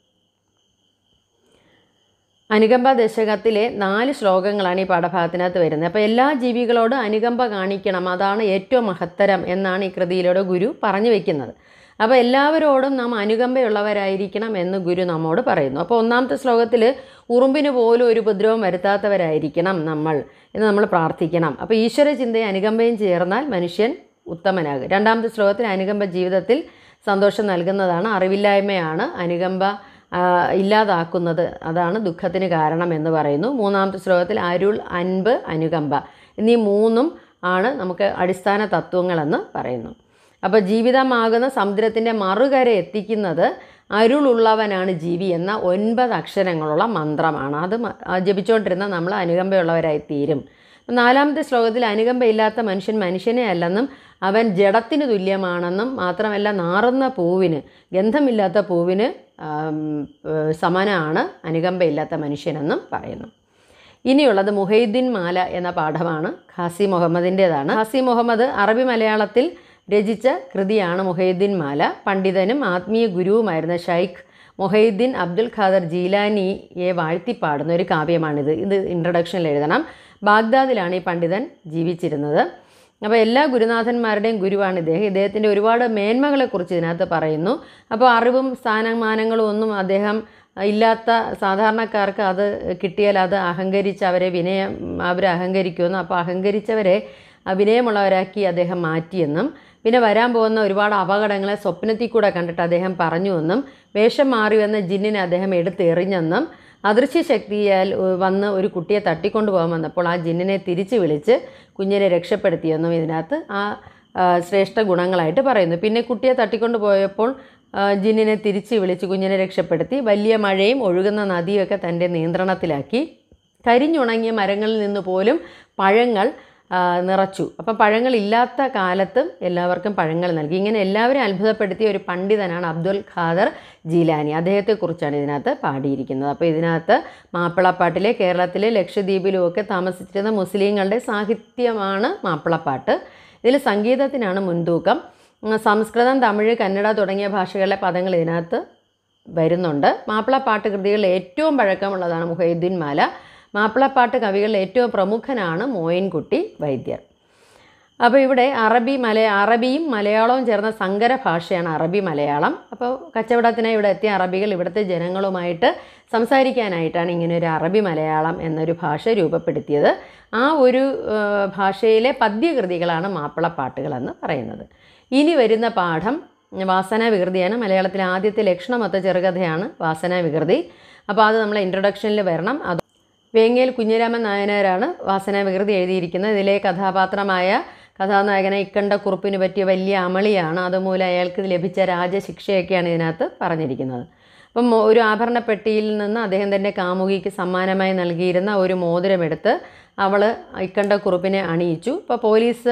അനുകമ്പ ദശകത്തിലെ നാല് ശ്ലോകങ്ങളാണ് ഈ പാഠഭാഗത്തിനകത്ത് വരുന്നത് അപ്പോൾ എല്ലാ ജീവികളോടും അനുകമ്പ കാണിക്കണം അതാണ് ഏറ്റവും മഹത്തരം എന്നാണ് ഈ കൃതിയിലൂടെ ഗുരു പറഞ്ഞു വയ്ക്കുന്നത് അപ്പോൾ എല്ലാവരോടും നാം അനുകമ്പയുള്ളവരായിരിക്കണം എന്ന് ഗുരു നമ്മോട് പറയുന്നു അപ്പോൾ ഒന്നാമത്തെ ശ്ലോകത്തിൽ ഉറുമ്പിന് പോലും ഒരു ഉപദ്രവം വരുത്താത്തവരായിരിക്കണം നമ്മൾ എന്ന് നമ്മൾ പ്രാർത്ഥിക്കണം അപ്പോൾ ഈശ്വര ചിന്തയും അനുകമ്പയും ചേർന്നാൽ മനുഷ്യൻ ഉത്തമനാകും രണ്ടാമത്തെ ശ്ലോകത്തിൽ അനുകമ്പ ജീവിതത്തിൽ സന്തോഷം നൽകുന്നതാണ് അറിവില്ലായ്മയാണ് അനുകമ്പ ആ, ഇല്ലാതാക്കുന്നത് അതാണ് ദുഃഖത്തിന് കാരണം എന്ന് പറയുന്നു മൂന്നാമത്തെ ശ്ലോകത്തിൽ അരുൾ അൻപ് അനുകമ്പ എന്നീ മൂന്നും ആണ് നമുക്ക് അടിസ്ഥാന തത്വങ്ങളെന്ന് പറയുന്നു അപ്പോൾ ജീവിതമാകുന്ന സമുദ്രത്തിൻ്റെ മറുകര എത്തിക്കുന്നത് അരുളുള്ളവനാണ് ജീവി എന്ന ഒൻപത് അക്ഷരങ്ങളുള്ള മന്ത്രമാണ് അത് മ- ആ ജപിച്ചുകൊണ്ടിരുന്ന നമ്മൾ അനുകമ്പയുള്ളവരായി തീരും നാലാമത്തെ ശ്ലോകത്തിൽ അനുകമ്പയില്ലാത്ത മനുഷ്യൻ മനുഷ്യനെ അല്ലെന്നും അവൻ ജഡത്തിന് തുല്യമാണെന്നും മാത്രമല്ല നാറുന്ന പൂവിന് ഗന്ധമില്ലാത്ത പൂവിന് ആം, ഏഹ്, സമാനമാണ് അനുകമ്പയില്ലാത്ത മനുഷ്യനെന്നും പറയുന്നു ഇനിയുള്ളത് മുഹൈദ്ദീൻ മാല എന്ന പാഠമാണ് ഖാസി മുഹമ്മദിൻ്റേതാണ് ഖാസി മുഹമ്മദ് അറബി മലയാളത്തിൽ രചിച്ച കൃതിയാണ് മുഹൈദ്ദീൻ മാല പണ്ഡിതനും ആത്മീയ ഗുരുവുമായിരുന്ന ഷൈഖ് മുഹൈദ്ദീൻ അബ്ദുൽ ഖാദർ ജീലാനിയെ വാഴ്ത്തിപ്പാടുന്ന ഒരു കാവ്യമാണിത് ഇത് ഇൻട്രഡക്ഷനിൽ എഴുതണം ബാഗ്ദാദിലാണ് ഈ പണ്ഡിതൻ ജീവിച്ചിരുന്നത് അപ്പോൾ എല്ലാ ഗുരുനാഥന്മാരുടെയും ഗുരുവാണ് ഇദ്ദേഹം ഇദ്ദേഹത്തിൻ്റെ ഒരുപാട് മേന്മകളെക്കുറിച്ച് ഇതിനകത്ത് പറയുന്നു അപ്പോൾ അറിവും സ്ഥാനമാനങ്ങളും ഒന്നും അദ്ദേഹം ഇല്ലാത്ത സാധാരണക്കാർക്ക് അത് കിട്ടിയാൽ അത് അഹങ്കരിച്ച് അവരെ വിനയം അവരെ അഹങ്കരിക്കുമെന്നും അപ്പോൾ അഹങ്കരിച്ചവരെ ആ വിനയമുള്ളവരാക്കി അദ്ദേഹം മാറ്റിയെന്നും പിന്നെ വരാൻ പോകുന്ന ഒരുപാട് അപകടങ്ങളെ സ്വപ്നത്തിൽ കൂടെ കണ്ടിട്ട് അദ്ദേഹം പറഞ്ഞുവെന്നും വേഷം മാറി വന്ന ജിന്നിനെ അദ്ദേഹം എടുത്തെറിഞ്ഞെന്നും അദൃശ്യ ശക്തിയാൽ ഉ- വന്ന് ഒരു കുട്ടിയെ തട്ടിക്കൊണ്ടു പോകാൻ വന്നപ്പോൾ ആ ജിന്നിനെ തിരിച്ച് വിളിച്ച് കുഞ്ഞിനെ രക്ഷപ്പെടുത്തിയെന്നും ഇതിനകത്ത് ആ ആ, ശ്രേഷ്ഠ ഗുണങ്ങളായിട്ട് പറയുന്നു പിന്നെ കുട്ടിയെ തട്ടിക്കൊണ്ട് പോയപ്പോൾ ആ, ജിന്നിനെ തിരിച്ച് വിളിച്ച് കുഞ്ഞിനെ രക്ഷപ്പെടുത്തി വലിയ മഴയും ഒഴുകുന്ന നദിയൊക്കെ തൻ്റെ നിയന്ത്രണത്തിലാക്കി കരിഞ്ഞുണങ്ങിയ മരങ്ങളിൽ നിന്ന് പോലും പഴങ്ങൾ ആ, നിറച്ചു അപ്പം പഴങ്ങളില്ലാത്ത കാലത്തും എല്ലാവർക്കും പഴങ്ങൾ നൽകി ഇങ്ങനെ എല്ലാവരെയും അത്ഭുതപ്പെടുത്തിയ ഒരു പണ്ഡിതനാണ് അബ്ദുൽ ഖാദർ ജീലാനി അദ്ദേഹത്തെക്കുറിച്ചാണ് ഇതിനകത്ത് പാടിയിരിക്കുന്നത് അപ്പോൾ ഇതിനകത്ത് മാപ്പിളപ്പാട്ടിലെ കേരളത്തിലെ ലക്ഷദ്വീപിലും ഒക്കെ താമസിച്ചിരുന്ന മുസ്ലിങ്ങളുടെ സാഹിത്യമാണ് മാപ്പിളപ്പാട്ട് ഇതിൽ സംഗീതത്തിനാണ് മുൻതൂക്കം ഉം, സംസ്കൃതം തമിഴ് കന്നഡ തുടങ്ങിയ ഭാഷകളിലെ പദങ്ങൾ ഇതിനകത്ത് വരുന്നുണ്ട് മാപ്പിളപ്പാട്ട് കൃതികളിൽ ഏറ്റവും പഴക്കമുള്ളതാണ് മുഹൈദ്ദീൻ മാല മാപ്പിളപ്പാട്ട് കവികളിൽ ഏറ്റവും പ്രമുഖനാണ് മോയിൻകുട്ടി വൈദ്യർ അപ്പോൾ ഇവിടെ അറബി മല അറബിയും മലയാളവും ചേർന്ന സങ്കര ഭാഷയാണ് അറബി മലയാളം അപ്പോൾ കച്ചവടത്തിനായി ഇവിടെ എത്തിയ അറബികൾ ഇവിടുത്തെ ജനങ്ങളുമായിട്ട് സംസാരിക്കാനായിട്ടാണ് ഇങ്ങനെ ഒരു അറബി മലയാളം എന്നൊരു ഭാഷ രൂപപ്പെടുത്തിയത് ആ ഒരു ആ, ഭാഷയിലെ പദ്യകൃതികളാണ് മാപ്പിളപ്പാട്ടുകളെന്ന് പറയുന്നത് ഇനി വരുന്ന പാഠം വാസന വികൃതിയാണ് മലയാളത്തിലെ ആദ്യത്തെ ലക്ഷണമൊത്ത ചെറുകഥയാണ് വാസന വികൃതി അപ്പോൾ അത് നമ്മൾ ഇൻട്രൊഡക്ഷനിൽ വരണം അത് വേങ്ങേൽ കുഞ്ഞിരാമൻ നായനാരാണ് വാസന വികൃതി എഴുതിയിരിക്കുന്നത് ഇതിലെ കഥാപാത്രമായ കഥാനായകനെ ഇക്കണ്ട കുറുപ്പിന് പറ്റിയ വലിയ അമളിയാണ് അതുമൂലം അയാൾക്ക് ലഭിച്ച രാജശിക്ഷയൊക്കെയാണ് ഇതിനകത്ത് പറഞ്ഞിരിക്കുന്നത് അപ്പം മോ- ഒരു ആഭരണപ്പെട്ടിയിൽ നിന്ന് അദ്ദേഹം തൻ്റെ കാമുകിക്ക് സമ്മാനമായി നൽകിയിരുന്ന ഒരു മോതിരമെടുത്ത് അവൾ ഇക്കണ്ട കുറുപ്പിനെ അണിയിച്ചു ഇപ്പോൾ പോലീസ്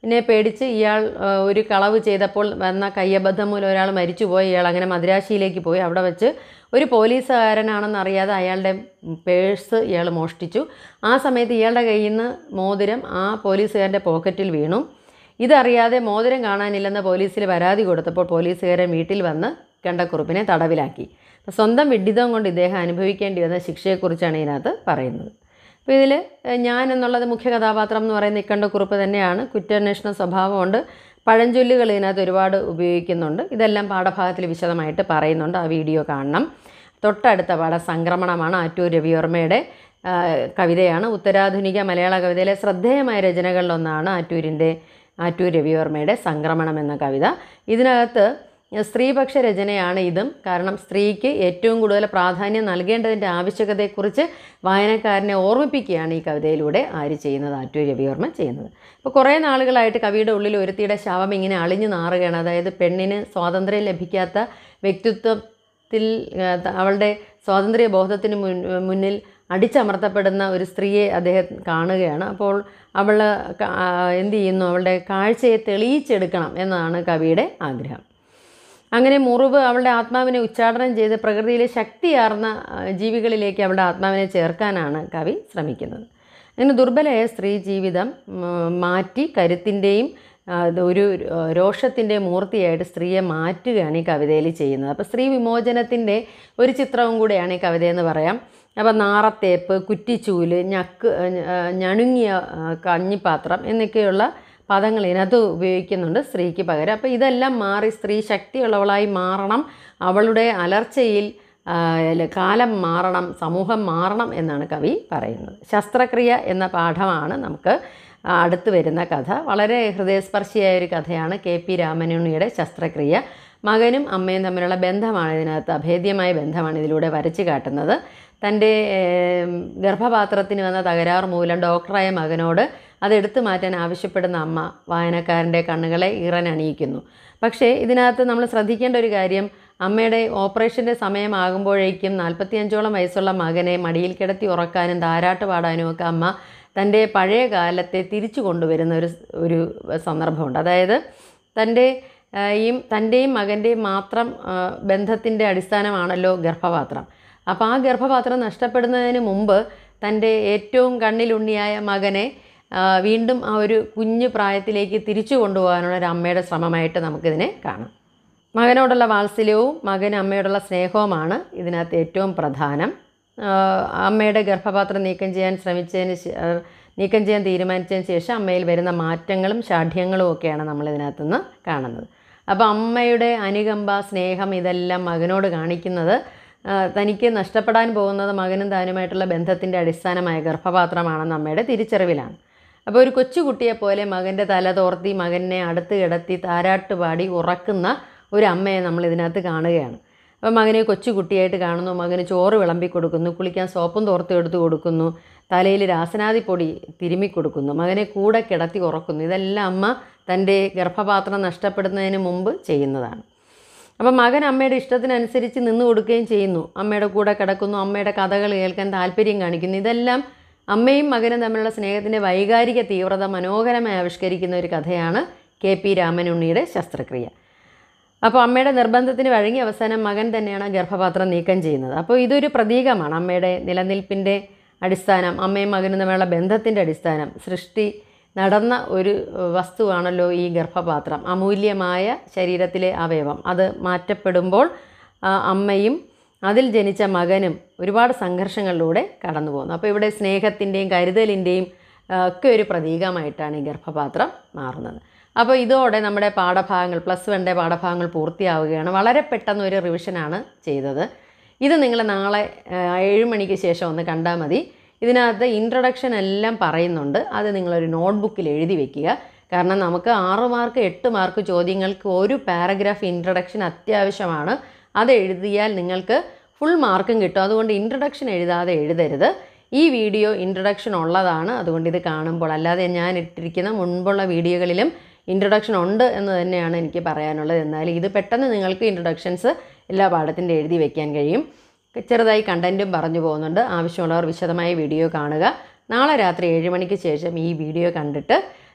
നെ പേടിച്ച് ഇയാൾ ആ, ഒരു കളവ് ചെയ്തപ്പോൾ വന്ന കയ്യബദ്ധം മൂലം ഒരാൾ മരിച്ചുപോയി ഇയാൾ അങ്ങനെ മദ്രാശിയിലേക്ക് പോയി അവിടെ വെച്ച് ഒരു പോലീസുകാരനാണെന്ന് അറിയാതെ അയാളുടെ പേഴ്സ് ഇയാൾ മോഷ്ടിച്ചു ആ സമയത്ത് ഇയാളുടെ കയ്യിൽ നിന്ന് മോതിരം ആ പോലീസുകാരൻ്റെ പോക്കറ്റിൽ വീണു ഇതറിയാതെ മോതിരം കാണാനില്ലെന്ന് പോലീസിൽ പരാതി കൊടുത്തപ്പോൾ പോലീസുകാരൻ വീട്ടിൽ വന്ന് കണ്ടക്കുറുപ്പിനെ തടവിലാക്കി അപ്പോൾ സ്വന്തം വിഡ്ഢിതം കൊണ്ട് ഇദ്ദേഹം അനുഭവിക്കേണ്ടി വന്ന ശിക്ഷയെക്കുറിച്ചാണ് ഇതിനകത്ത് പറയുന്നത് അപ്പോൾ ഇതിൽ ഞാൻ എന്നുള്ളത് മുഖ്യ കഥാപാത്രം എന്ന് പറയുന്ന ഇക്കണ്ടക്കുറുപ്പ് തന്നെയാണ് കുറ്റാന്വേഷണ സ്വഭാവമുണ്ട് പഴഞ്ചൊല്ലുകൾ ഇതിനകത്ത് ഒരുപാട് ഉപയോഗിക്കുന്നുണ്ട് ഇതെല്ലാം പാഠഭാഗത്തിൽ വിശദമായിട്ട് പറയുന്നുണ്ട് ആ വീഡിയോ കാണണം തൊട്ടടുത്ത പാഠം സംക്രമണമാണ് ആറ്റൂർ രവിവർമ്മയുടെ ആ, കവിതയാണ് ഉത്തരാധുനിക മലയാള കവിതയിലെ ശ്രദ്ധേയമായ രചനകളിലൊന്നാണ് ആറ്റൂരിൻ്റെ ആറ്റൂർ രവിവർമ്മയുടെ സംക്രമണം എന്ന കവിത ഇതിനകത്ത് സ്ത്രീപക്ഷ രചനയാണ് ഇതും കാരണം സ്ത്രീക്ക് ഏറ്റവും കൂടുതൽ പ്രാധാന്യം നൽകേണ്ടതിൻ്റെ ആവശ്യകതയെക്കുറിച്ച് വായനക്കാരനെ ഓർമ്മിപ്പിക്കുകയാണ് ഈ കവിതയിലൂടെ ആര് ചെയ്യുന്നത് ആറ്റൂർ രവിവർമ്മ ചെയ്യുന്നത് ഇപ്പോൾ കുറേ നാളുകളായിട്ട് കവിയുടെ ഉള്ളിൽ ഒരുത്തിയുടെ ശവം ഇങ്ങനെ അളിഞ്ഞു നാറുകയാണ് അതായത് പെണ്ണിന് സ്വാതന്ത്ര്യം ലഭിക്കാത്ത വ്യക്തിത്വത്തിൽ ആ, ത- അവളുടെ സ്വാതന്ത്ര്യ ബോധത്തിന് മുൻ- മുന്നിൽ അടിച്ചമർത്തപ്പെടുന്ന ഒരു സ്ത്രീയെ അദ്ദേഹം കാണുകയാണ് അപ്പോൾ അവൾ ക- ആ, എന്ത് ചെയ്യുന്നു അവളുടെ കാഴ്ചയെ തെളിയിച്ചെടുക്കണം എന്നതാണ് കവിയുടെ ആഗ്രഹം അങ്ങനെ മുറിവ് അവളുടെ ആത്മാവിനെ ഉച്ചാടനം ചെയ്ത് പ്രകൃതിയിലെ ശക്തിയാർന്ന ആ, ജീവികളിലേക്ക് അവളുടെ ആത്മാവിനെ ചേർക്കാനാണ് കവി ശ്രമിക്കുന്നത് അങ്ങനെ ദുർബലയായ സ്ത്രീ ജീവിതം ഉം, മാറ്റി കരുത്തിൻ്റെയും ആ, ഇത് ഒരു ആ, രോഷത്തിൻ്റെ മൂർത്തിയായിട്ട് സ്ത്രീയെ മാറ്റുകയാണ് ഈ കവിതയിൽ ചെയ്യുന്നത് അപ്പോൾ സ്ത്രീ വിമോചനത്തിൻ്റെ ഒരു ചിത്രവും കൂടെയാണ് ഈ കവിതയെന്ന് പറയാം അപ്പോൾ നാറത്തേപ്പ് കുറ്റിച്ചൂല് ഞക്ക് ആ, ഞണുങ്ങിയ ആ, കഞ്ഞിപ്പാത്രം എന്നൊക്കെയുള്ള പദങ്ങൾ ഇതിനകത്ത് ഉപയോഗിക്കുന്നുണ്ട് സ്ത്രീക്ക് പകരം അപ്പോൾ ഇതെല്ലാം മാറി സ്ത്രീ ശക്തിയുള്ളവളായി മാറണം അവളുടെ അലർച്ചയിൽ ആ, അല്ല, കാലം മാറണം സമൂഹം മാറണം എന്നാണ് കവി പറയുന്നത് ശസ്ത്രക്രിയ എന്ന പാഠമാണ് നമുക്ക് ആ, അടുത്ത് വരുന്ന കഥ വളരെ ഹൃദയസ്പർശിയായ ഒരു കഥയാണ് കെ പി രാമനുണ്ണിയുടെ ശസ്ത്രക്രിയ മകനും അമ്മയും തമ്മിലുള്ള ബന്ധമാണ് ഇതിനകത്ത് അഭേദ്യമായ ബന്ധമാണ് ഇതിലൂടെ വരച്ചു കാട്ടുന്നത് തൻ്റെ ഏം, ഗർഭപാത്രത്തിന് വന്ന തകരാറ് മൂലം ഡോക്ടറായ മകനോട് അതെടുത്തു മാറ്റാൻ ആവശ്യപ്പെടുന്ന അമ്മ വായനക്കാരൻ്റെ കണ്ണുകളെ ഇറനണിയിക്കുന്നു പക്ഷേ ഇതിനകത്ത് നമ്മൾ ശ്രദ്ധിക്കേണ്ട ഒരു കാര്യം അമ്മയുടെ ഓപ്പറേഷൻ്റെ സമയമാകുമ്പോഴേക്കും നാൽപ്പത്തിയഞ്ചോളം വയസ്സുള്ള മകനെ മടിയിൽ കിടത്തി ഉറക്കാനും താരാട്ട് പാടാനും ഒക്കെ അമ്മ തൻ്റെ പഴയ കാലത്തെ തിരിച്ചു കൊണ്ടുവരുന്ന ഒരു ഒരു സന്ദർഭമുണ്ട് അതായത് തൻ്റെ ആ, ഈ തൻ്റെയും മകൻ്റെയും മാത്രം ബന്ധത്തിൻ്റെ അടിസ്ഥാനമാണല്ലോ ഗർഭപാത്രം അപ്പോൾ ആ ഗർഭപാത്രം നഷ്ടപ്പെടുന്നതിന് മുമ്പ് തൻ്റെ ഏറ്റവും കണ്ണിലുണ്ണിയായ മകനെ ആ, വീണ്ടും ആ ഒരു കുഞ്ഞു പ്രായത്തിലേക്ക് തിരിച്ചു കൊണ്ടുപോകാനുള്ള ഒരു അമ്മയുടെ ശ്രമമായിട്ട് നമുക്കിതിനെ കാണാം മകനോടുള്ള വാത്സല്യവും മകന് അമ്മയോടുള്ള സ്നേഹവുമാണ് ഇതിനകത്ത് ഏറ്റവും പ്രധാനം ആ, അമ്മയുടെ ഗർഭപാത്രം നീക്കം ചെയ്യാൻ ശ്രമിച്ചതിന് ശേ- ആ, നീക്കം ചെയ്യാൻ തീരുമാനിച്ചതിന് ശേഷം അമ്മയിൽ വരുന്ന മാറ്റങ്ങളും ഷാഠ്യങ്ങളും ഒക്കെയാണ് നമ്മൾ ഇതിനകത്തുനിന്ന് കാണുന്നത് അപ്പോൾ അമ്മയുടെ അനുകമ്പ സ്നേഹം ഇതെല്ലാം മകനോട് കാണിക്കുന്നത് ആ, തനിക്ക് നഷ്ടപ്പെടാൻ പോകുന്നത് മകനും താനുമായിട്ടുള്ള ബന്ധത്തിൻ്റെ അടിസ്ഥാനമായ ഗർഭപാത്രമാണെന്ന് അമ്മയുടെ തിരിച്ചറിവിലാണ് അപ്പോൾ ഒരു കൊച്ചുകുട്ടിയെ പോലെ മകൻ്റെ തല തോർത്തി മകനെ അടുത്ത് കിടത്തി താരാട്ട് പാടി ഉറക്കുന്ന ഒരു അമ്മയെ നമ്മൾ ഇതിനകത്ത് കാണുകയാണ് അപ്പോൾ മകനെ കൊച്ചുകുട്ടിയായിട്ട് കാണുന്നു മകന് ചോറ് വിളമ്പി കൊടുക്കുന്നു കുളിക്കാൻ സോപ്പും തോർത്ത് എടുത്ത് കൊടുക്കുന്നു തലയിൽ രാസനാദി പൊടി തിരുമ്മി കൊടുക്കുന്നു മകനെ കൂടെ കിടത്തി ഉറക്കുന്നു ഇതെല്ലാം അമ്മ തൻ്റെ ഗർഭപാത്രം നഷ്ടപ്പെടുന്നതിന് മുമ്പ് ചെയ്യുന്നതാണ് അപ്പം മകൻ അമ്മയുടെ ഇഷ്ടത്തിനനുസരിച്ച് നിന്ന് കൊടുക്കുകയും ചെയ്യുന്നു അമ്മയുടെ കൂടെ കിടക്കുന്നു അമ്മയുടെ കഥകൾ കേൾക്കാൻ താല്പര്യം കാണിക്കുന്നു ഇതെല്ലാം അമ്മയും മകനും തമ്മിലുള്ള സ്നേഹത്തിൻ്റെ വൈകാരിക തീവ്രത മനോഹരമായി ആവിഷ്കരിക്കുന്ന ഒരു കഥയാണ് കെ പി രാമനുണ്ണിയുടെ ശസ്ത്രക്രിയ അപ്പോൾ അമ്മയുടെ നിർബന്ധത്തിന് വഴങ്ങി അവസാനം മകൻ തന്നെയാണ് ആ ഗർഭപാത്രം നീക്കം ചെയ്യുന്നത് അപ്പോൾ ഇതൊരു പ്രതീകമാണ് അമ്മയുടെ നിലനിൽപ്പിൻ്റെ അടിസ്ഥാനം അമ്മയും മകനും തമ്മിലുള്ള ബന്ധത്തിൻ്റെ അടിസ്ഥാനം സൃഷ്ടി നടന്ന ഒരു ഏഹ്, വസ്തുവാണല്ലോ ഈ ഗർഭപാത്രം അമൂല്യമായ ശരീരത്തിലെ അവയവം അത് മാറ്റപ്പെടുമ്പോൾ ആ, അമ്മയും അതിൽ ജനിച്ച മകനും ഒരുപാട് സംഘർഷങ്ങളിലൂടെ കടന്നു പോകുന്നു അപ്പോൾ ഇവിടെ സ്നേഹത്തിൻ്റെയും കരുതലിൻ്റെയും ആ, ഒക്കെ ഒരു പ്രതീകമായിട്ടാണ് ഈ ഗർഭപാത്രം മാറുന്നത് അപ്പോൾ ഇതോടെ നമ്മുടെ പാഠഭാഗങ്ങൾ പ്ലസ് വണ്ടെ പാഠഭാഗങ്ങൾ പൂർത്തിയാവുകയാണ് വളരെ പെട്ടെന്ന് ഒരു റിവിഷനാണ് ചെയ്തത് ഇത് നിങ്ങൾ നാളെ ആ, ഏഴ് മണിക്ക് ശേഷം ഒന്ന് കണ്ടാൽ മതി ഇതിനകത്ത് ഇൻട്രൊഡക്ഷൻ എല്ലാം പറയുന്നുണ്ട് അത് നിങ്ങളൊരു നോട്ട്ബുക്കിൽ എഴുതി വെക്കുക കാരണം നമുക്ക് ആറ് മാർക്ക് എട്ട് മാർക്ക് ചോദ്യങ്ങൾക്ക് ഒരു പാരഗ്രാഫ് ഇൻട്രൊഡക്ഷൻ അത്യാവശ്യമാണ് അത് എഴുതിയാൽ നിങ്ങൾക്ക് ഫുൾ മാർക്കും കിട്ടും അതുകൊണ്ട് ഇൻട്രൊഡക്ഷൻ എഴുതാതെ എഴുതരുത് ഈ വീഡിയോ ഇൻട്രൊഡക്ഷൻ ഉള്ളതാണ് അതുകൊണ്ട് ഇത് കാണുമ്പോൾ അല്ലാതെ ഞാൻ ഇട്ടിരിക്കുന്ന മുൻപുള്ള വീഡിയോകളിലും ഇൻട്രൊഡക്ഷൻ ഉണ്ട് എന്ന് തന്നെയാണ് എനിക്ക് പറയാനുള്ളത് എന്നാൽ ഇത് പെട്ടെന്ന് നിങ്ങൾക്ക് ഇൻട്രൊഡക്ഷൻസ് എല്ലാ പാഠത്തിൻ്റെ എഴുതി വയ്ക്കാൻ കഴിയും ചെറുതായി കണ്ടൻറ്റും പറഞ്ഞു പോകുന്നുണ്ട് ആവശ്യമുള്ളവർ വിശദമായ വീഡിയോ കാണുക നാളെ രാത്രി ഏഴ് മണിക്ക് ശേഷം ഈ വീഡിയോ കണ്ടിട്ട്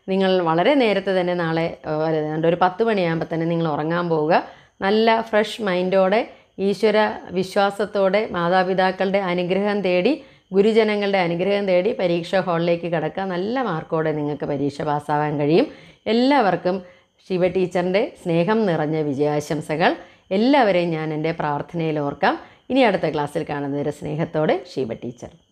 നിങ്ങൾ വളരെ നേരത്തെ തന്നെ നാളെ ഏഹ്, ഒരു- ഒരു പത്ത് മണിയാകുമ്പോൾ തന്നെ നിങ്ങൾ ഉറങ്ങാൻ പോവുക നല്ല ഫ്രഷ് മൈൻഡോടെ ഈശ്വര വിശ്വാസത്തോടെ മാതാപിതാക്കളുടെ അനുഗ്രഹം തേടി ഗുരുജനങ്ങളുടെ അനുഗ്രഹം തേടി പരീക്ഷാ ഹാളിലേക്ക് കിടക്കുക നല്ല മാർക്കോടെ നിങ്ങൾക്ക് പരീക്ഷ പാസ്സാവാൻ കഴിയും എല്ലാവർക്കും ശിവ ടീച്ചറിൻ്റെ സ്നേഹം നിറഞ്ഞ വിജയാശംസകൾ എല്ലാവരെയും ഞാൻ എൻ്റെ പ്രാർത്ഥനയിൽ ഓർക്കാം ഇനി അടുത്ത ക്ലാസ്സിൽ കാണുന്നവരെ സ്നേഹത്തോടെ ശിവ ടീച്ചർ